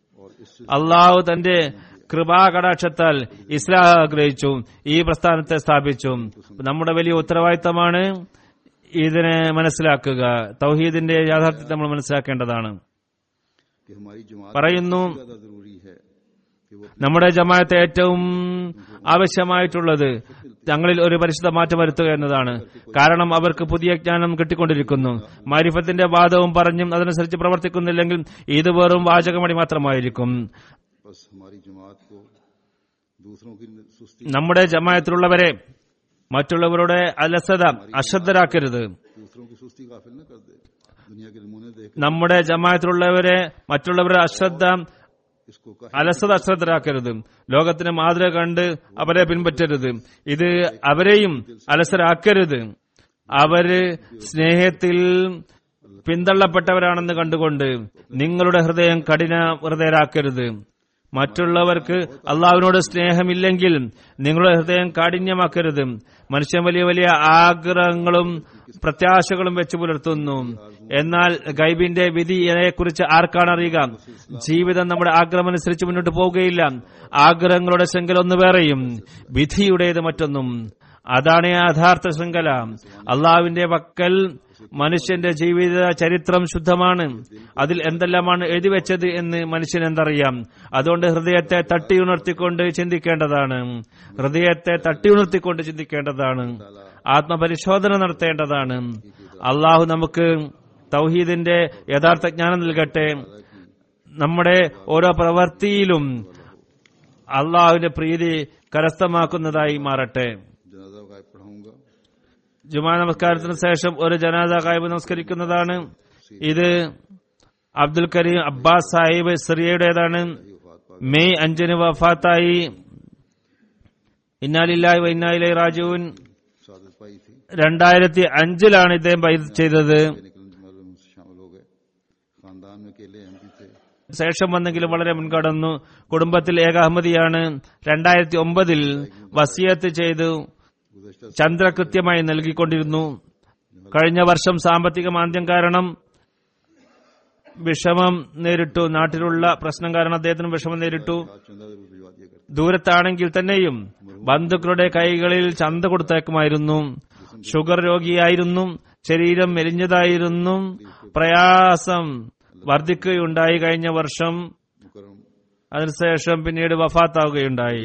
അള്ളാഹു തന്റെ കൃപാകടാക്ഷത്താൽ ഇസ്ലാം ആഗ്രഹിച്ചു ഈ പ്രസ്ഥാനത്തെ സ്ഥാപിച്ചു നമ്മുടെ വലിയ ഉത്തരവാദിത്തമാണ് ഇതിനെ മനസ്സിലാക്കുക തൗഹീദിന്റെ യാഥാർത്ഥ്യത്തെ നമ്മൾ മനസ്സിലാക്കേണ്ടതാണ് कि हमारी जमात പറയുന്നു ज्यादा जरूरी है कि वो നമ്മുടെ ജമാഅത്ത് ഏറ്റവും ആവശ്യമായിട്ടുള്ളത് തങ്ങളിൽ ഒരു പരിശുദ്ധ മാറ്റം വരുത്തുക എന്നതാണ് കാരണം അവർക്ക് പുതിയ ജ്ഞാനം കിട്ടിക്കൊണ്ടിരിക്കുന്നു മാരിഫത്തിന്റെ വാദവും പറഞ്ഞും അതനുസരിച്ച് പ്രവർത്തിക്കുന്നില്ലെങ്കിൽ ഇത് വെറും വാചകമണി മാത്രമായിരിക്കും बस हमारी जमात को दूसरों की सुस्ती നമ്മുടെ ജമാഅത്തിലുള്ളവരെ മറ്റുള്ളവരുടെ അലസത അശ്രദ്ധരാക്കരുത് दूसरों की सुस्ती गाफिल न कर दे दुनिया के नमूने देख നമ്മുടെ ജമാഅത്തിലുള്ളവരെ മറ്റുള്ളവരുടെ അശ്രദ്ധ इसको कहा അലസത അശ്രദ്ധരാക്കരുത് ലോകത്തിന് മാതൃക കണ്ട് അവരെ പിൻപറ്റരുത് ഇത് അവരെയും അലസരാക്കരുത് അവര് സ്നേഹത്തിൽ പിന്തള്ളപ്പെട്ടവരാണെന്ന് കണ്ടുകൊണ്ട് നിങ്ങളുടെ ഹൃദയം കഠിന ഹൃദയരാക്കരുത് മറ്റുള്ളവർക്ക് അള്ളാഹുവിനോട് സ്നേഹമില്ലെങ്കിൽ നിങ്ങളുടെ ഹൃദയം കാഠിന്യമാക്കരുത് മനുഷ്യൻ വലിയ വലിയ ആഗ്രഹങ്ങളും പ്രത്യാശകളും വെച്ച് പുലർത്തുന്നു എന്നാൽ ഗൈബിന്റെ വിധിയെക്കുറിച്ച് ആർക്കാണ് അറിയുക ജീവിതം നമ്മുടെ ആഗ്രഹം അനുസരിച്ച് മുന്നോട്ട് പോവുകയില്ല ആഗ്രഹങ്ങളുടെ ശൃംഖല ഒന്ന് വേറെയും വിധിയുടേത് മറ്റൊന്നും അതാണ് യഥാർത്ഥ ശൃംഖല അള്ളാഹുവിന്റെ പക്കൽ മനുഷ്യന്റെ ജീവിത ചരിത്രം ശുദ്ധമാണ് അതിൽ എന്തെല്ലാമാണ് എഴുതിവെച്ചത് എന്ന് മനുഷ്യൻ എന്തറിയാം അതുകൊണ്ട് ഹൃദയത്തെ തട്ടിയുണർത്തിക്കൊണ്ട് ചിന്തിക്കേണ്ടതാണ് ഹൃദയത്തെ തട്ടിയുണർത്തിക്കൊണ്ട് ചിന്തിക്കേണ്ടതാണ് ആത്മപരിശോധന നടത്തേണ്ടതാണ് അള്ളാഹു നമുക്ക് തൗഹീദിന്റെ യഥാർത്ഥ ജ്ഞാനം നൽകട്ടെ നമ്മുടെ ഓരോ പ്രവൃത്തിയിലും അള്ളാഹുവിന്റെ പ്രീതി കരസ്ഥമാക്കുന്നതായി മാറട്ടെ जनाजा गायब पढ़ाऊंगा ജുമാ നമസ്കാരത്തിന് ശേഷം ഒരു ജനാദ കായ്പ് നമസ്കരിക്കുന്നതാണ് ഇത് അബ്ദുൽ കരീം അബ്ബാസ് സാഹിബ് സിറിയയുടേതാണ് മെയ് അഞ്ചിന് വഫാത്തായി ഇന്നാലില്ലായി വൈന്നായിലെ രാജുവിൻ सादत पाई थी രണ്ടായിരത്തി അഞ്ചിലാണ് ഇദ്ദേഹം ബൈത് ചെയ്തത് निकल मरम से शामिल हो गए खानदान में अकेले एमपी थे ശേഷം വന്നെങ്കിലും വളരെ മുൻകടന്നു കുടുംബത്തിൽ ഏക അഹമ്മദിയാണ് രണ്ടായിരത്തി ഒമ്പതിൽ വസിയത്ത് ചെയ്തു गुजशत ചന്ദ്ര കൃത്യമായി നൽകിക്കൊണ്ടിരുന്നു കഴിഞ്ഞ വർഷം സാമ്പത്തിക മാന്ദ്യം കാരണം വിഷമം നേരിട്ടു നാട്ടിലുള്ള പ്രശ്നം കാരണം അദ്ദേഹത്തിന് വിഷമം നേരിട്ടു आज चंदा जरूर भिजवा दिया करते ദൂരത്താണെങ്കിൽ തന്നെയും ബന്ധുക്കളുടെ കൈകളിൽ ചന്ത കൊടുത്തേക്കുമായിരുന്നു ഷുഗർ രോഗിയായിരുന്നു ശരീരം മെലിഞ്ഞതായിരുന്നു പ്രയാസം വർദ്ധിക്കുകയുണ്ടായി കഴിഞ്ഞ വർഷം मुकरम അതിനുശേഷം പിന്നീട് വഫാത്താവുകയുണ്ടായി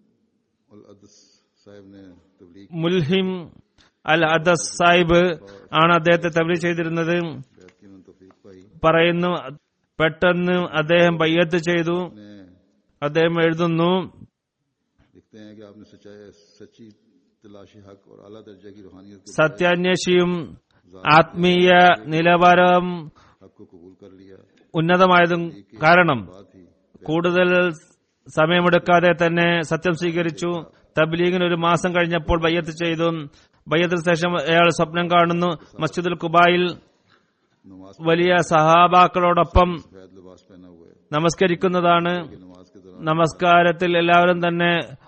अल अदस साहब ने तबलीग മുൽഹിം അൽ അദസ് സാഹിബ് ആണ് അദ്ദേഹത്തെ തബ്ലീഗ് ചെയ്തിരുന്നത് बैत की उन्होंने तौफीक पाई പറയുന്നു പെട്ടെന്ന് അദ്ദേഹം ബയ്യത്ത് ചെയ്തു ने അദ്ദേഹം എഴുതുന്നു लिखते हैं कि आपने सच्चाई सच्ची तलाशी हक और आला दर्जे की रूहानियत के സത്യാന്വേഷിയും ആത്മീയ നിലവാരം हक को कबूल कर लिया ഉന്നതമായതും കാരണം बात ही കൂടുതൽ സമയമെടുക്കാതെ തന്നെ സത്യം സ്വീകരിച്ചു തബ്ലീഗിന് ഒരു മാസം കഴിഞ്ഞപ്പോൾ ബയ്യത്ത് ചെയ്തു ബയ്യത്തിന് ശേഷം അയാൾ സ്വപ്നം കാണുന്നു മസ്ജിദുൽ കുബായിൽ नमाज വലിയ സഹാബാക്കളോടൊപ്പം सफेद लिबास पहना हुआ है നമസ്കരിക്കുന്നതാണ് कि नमाज के दौरान നമസ്കാരത്തിൽ എല്ലാവരും തന്നെ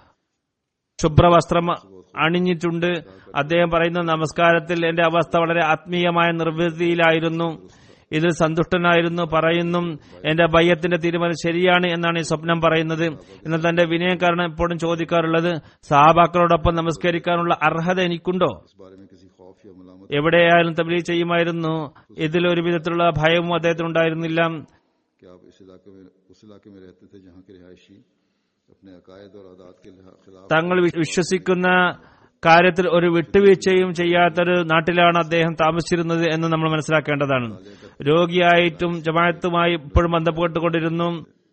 ശുഭ്രവസ്ത്രം അണിഞ്ഞിട്ടുണ്ട് അദ്ദേഹം പറയുന്നു നമസ്കാരത്തിൽ എന്റെ അവസ്ഥ വളരെ ആത്മീയമായ നിർവൃതിയിലായിരുന്നു ഇതിൽ സന്തുഷ്ടനായിരുന്നു പറയുന്നു എന്റെ ഭയത്തിന്റെ തീരുമാനം ശരിയാണ് എന്നാണ് ഈ സ്വപ്നം പറയുന്നത് എന്നാൽ തന്റെ വിനയം കാരണം എപ്പോഴും ചോദിക്കാറുള്ളത് സഹാബാക്കളോടൊപ്പം നമസ്കരിക്കാനുള്ള അർഹത എനിക്കുണ്ടോ इस बारे में किसी खौफ या मलामत എവിടെയായാലും തബ്ലീഗ് ചെയ്യുമായിരുന്നു ഇതിൽ ഒരു വിധത്തിലുള്ള ഭയവും അദ്ദേഹത്തിനുണ്ടായിരുന്നില്ല कि आप इस इलाके में उस इलाके में रहते थे जहाँ के रिहायशी अपने अकायद और आदात के लिहा- खिलाफ തങ്ങൾ വി- വിശ്വസിക്കുന്ന കാര്യത്തിൽ ഒരു വിട്ടുവീഴ്ചയും ചെയ്യാത്തൊരു നാട്ടിലാണ് അദ്ദേഹം താമസിച്ചിരുന്നത് എന്ന് നമ്മൾ മനസ്സിലാക്കേണ്ടതാണ് രോഗിയായിട്ടും ജമാഅത്തുമായി ഇപ്പോഴും ബന്ധപ്പെട്ടുകൊണ്ടിരുന്നു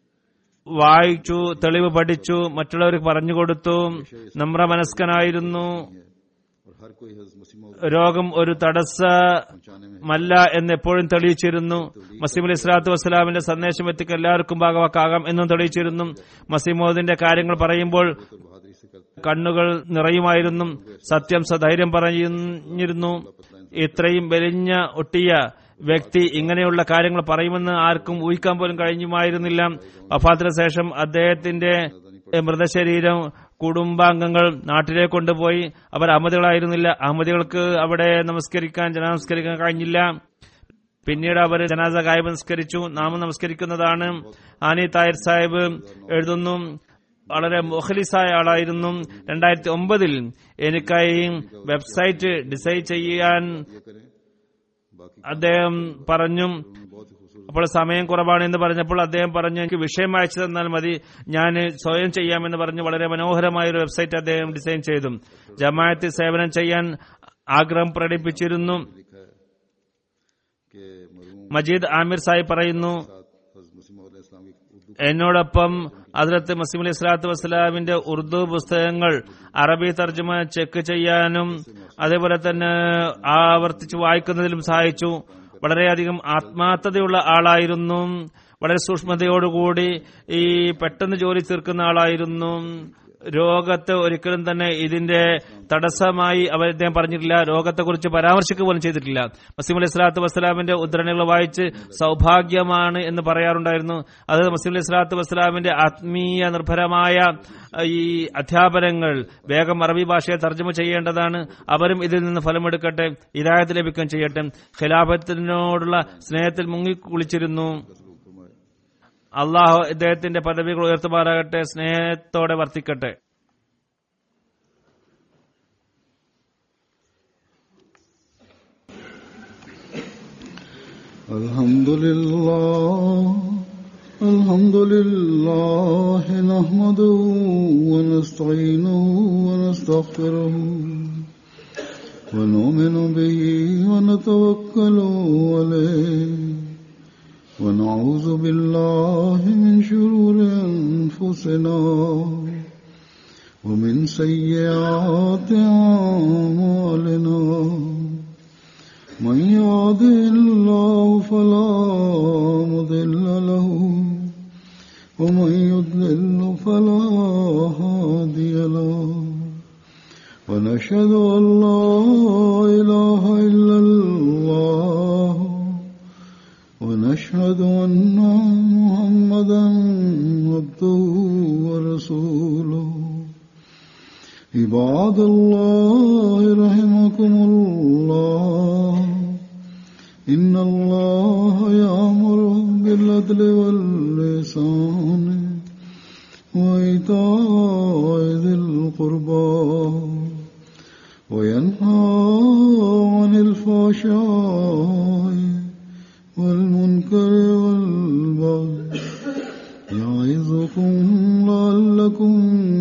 വായിച്ചു തെളിവ് പഠിച്ചു മറ്റുള്ളവർക്ക് പറഞ്ഞുകൊടുത്തു നമ്ര മനസ്കനായിരുന്നു और हर कोई हजरत मसीह രോഗം ഒരു തടസ്സ पहुंचाने में മല്ല എന്ന് എപ്പോഴും തെളിയിച്ചിരുന്നു മസീം അലി സ്വലാത്തു വസ്സലാമിന്റെ സന്ദേശം എത്തിക്ക് എല്ലാവർക്കും ഭാഗവാക്കാകാം എന്നും തെളിയിച്ചിരുന്നു മസീമോദിന്റെ കാര്യങ്ങൾ പറയുമ്പോൾ तो बहादुरी से करते കണ്ണുകൾ നിറയുമായിരുന്നു സത്യം സധൈര്യം പറഞ്ഞിരുന്നു ഇത്രയും വെലിഞ്ഞ ഒട്ടിയ വ്യക്തി ഇങ്ങനെയുള്ള കാര്യങ്ങൾ പറയുമെന്ന് ആർക്കും ഊഹിക്കാൻ പോലും കഴിഞ്ഞുമായിരുന്നില്ല വഫാത്തിന് ശേഷം അദ്ദേഹത്തിന്റെ മൃതശരീരം കുടുംബാംഗങ്ങൾ നാട്ടിലേക്ക് കൊണ്ടുപോയി അവർ അഹമ്മദികളായിരുന്നില്ല അഹമ്മദികൾക്ക് അവിടെ നമസ്കരിക്കാൻ ജനനമസ്കരിക്കാൻ കഴിഞ്ഞില്ല പിന്നീട് അവർ ജനാസ ഗായബ് നമസ്കരിച്ചു നാമം നമസ്കരിക്കുന്നതാണ് ആനി തായർ സാഹിബ് എഴുതുന്നു വളരെ മുഖലിസായ ആളായിരുന്നു രണ്ടായിരത്തി ഒമ്പതിൽ എനിക്കായി വെബ്സൈറ്റ് ഡിസൈൻ ചെയ്യാൻ ये करें बाकी അദ്ദേഹം പറഞ്ഞു उन्होंने बहुत ही खूबसूरत അപ്പോൾ സമയം കുറവാണ് എന്ന് പറഞ്ഞപ്പോൾ അദ്ദേഹം പറഞ്ഞു എനിക്ക് വിഷയം അയച്ചു തന്നാൽ മതി ഞാൻ സ്വയം ചെയ്യാമെന്ന് പറഞ്ഞ് വളരെ മനോഹരമായ ഒരു വെബ്സൈറ്റ് അദ്ദേഹം ഡിസൈൻ ചെയ്തു ജമാഅത്തിൽ സേവനം ചെയ്യാൻ ആഗ്രഹം പ്രകടിപ്പിച്ചിരുന്നു लिखा है कि मरहूम മജീദ് ആമിർ സാഹിബ് പറയുന്നു साथ हजरत मसीह मौद इस्लाम की उर्दू എന്നോടൊപ്പം അതിലത്ത് മസീം അലി സ്വലാത്തു വസ്സലാമിന്റെ ഉറുദു പുസ്തകങ്ങൾ അറബി തർജ്ജമ ചെക്ക് ചെയ്യാനും അതേപോലെ തന്നെ ആവർത്തിച്ച് വായിക്കുന്നതിലും സഹായിച്ചു വളരെയധികം ആത്മാർത്ഥതയുള്ള ആളായിരുന്നു വളരെ സൂക്ഷ്മതയോടുകൂടി ഈ പെട്ടെന്ന് ജോലി തീർക്കുന്ന ആളായിരുന്നു രോഗത്തെ ഒരിക്കലും തന്നെ ഇതിന്റെ തടസ്സമായി അവർ അദ്ദേഹം പറഞ്ഞിട്ടില്ല രോഗത്തെക്കുറിച്ച് പരാമർശിക്കുക പോലും ചെയ്തിട്ടില്ല മസീം അലി സ്വലാത്തു വസ്സലാമിന്റെ ഉദ്ധരണികൾ വായിച്ച് സൗഭാഗ്യമാണ് എന്ന് പറയാറുണ്ടായിരുന്നു അത് മസീം അലി സ്വലാത്തു വസ്സലാമിന്റെ ആത്മീയ നിർഭരമായ ഈ അധ്യാപനങ്ങൾ വേഗം അറബി ഭാഷയെ തർജ്ജമ ചെയ്യേണ്ടതാണ് അവരും ഇതിൽ നിന്ന് ഫലമെടുക്കട്ടെ ഇതായത്ത് ലഭിക്കുകയും ചെയ്യട്ടെ ഖിലാഫത്തിനോടുള്ള സ്നേഹത്തിൽ മുങ്ങിക്കുളിച്ചിരുന്നു അള്ളാഹു ഇദ്ദേഹത്തിന്റെ പദവികൾ ഉയർത്തുമാറാകട്ടെ സ്നേഹത്തോടെ വർത്തിക്കട്ടെ الحمد لله الحمد لله نحمده ونستعينه ونستغفره ونؤمن به ونتوكل عليه ونعوذ بالله من شرور أنفسنا ومن سيئات أعمالنا من يهده الله فلا مضل له ومن يضلل فلا هادي له ونشهد أن لا إله إلا الله ونشهد أن محمدا عبده ورسوله عباد الله رحمكم الله إن الله يأمر بالعدل واللسان وإيتاء ذي القربى وينهى عن الفحشاء والمنكر والبغي يعظكم لعلكم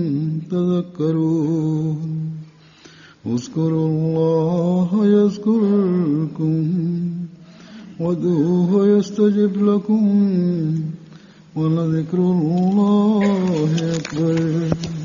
تذكرون اذكروا الله يذكركم وادعوه يستجب لكم ولذكر الله أكبر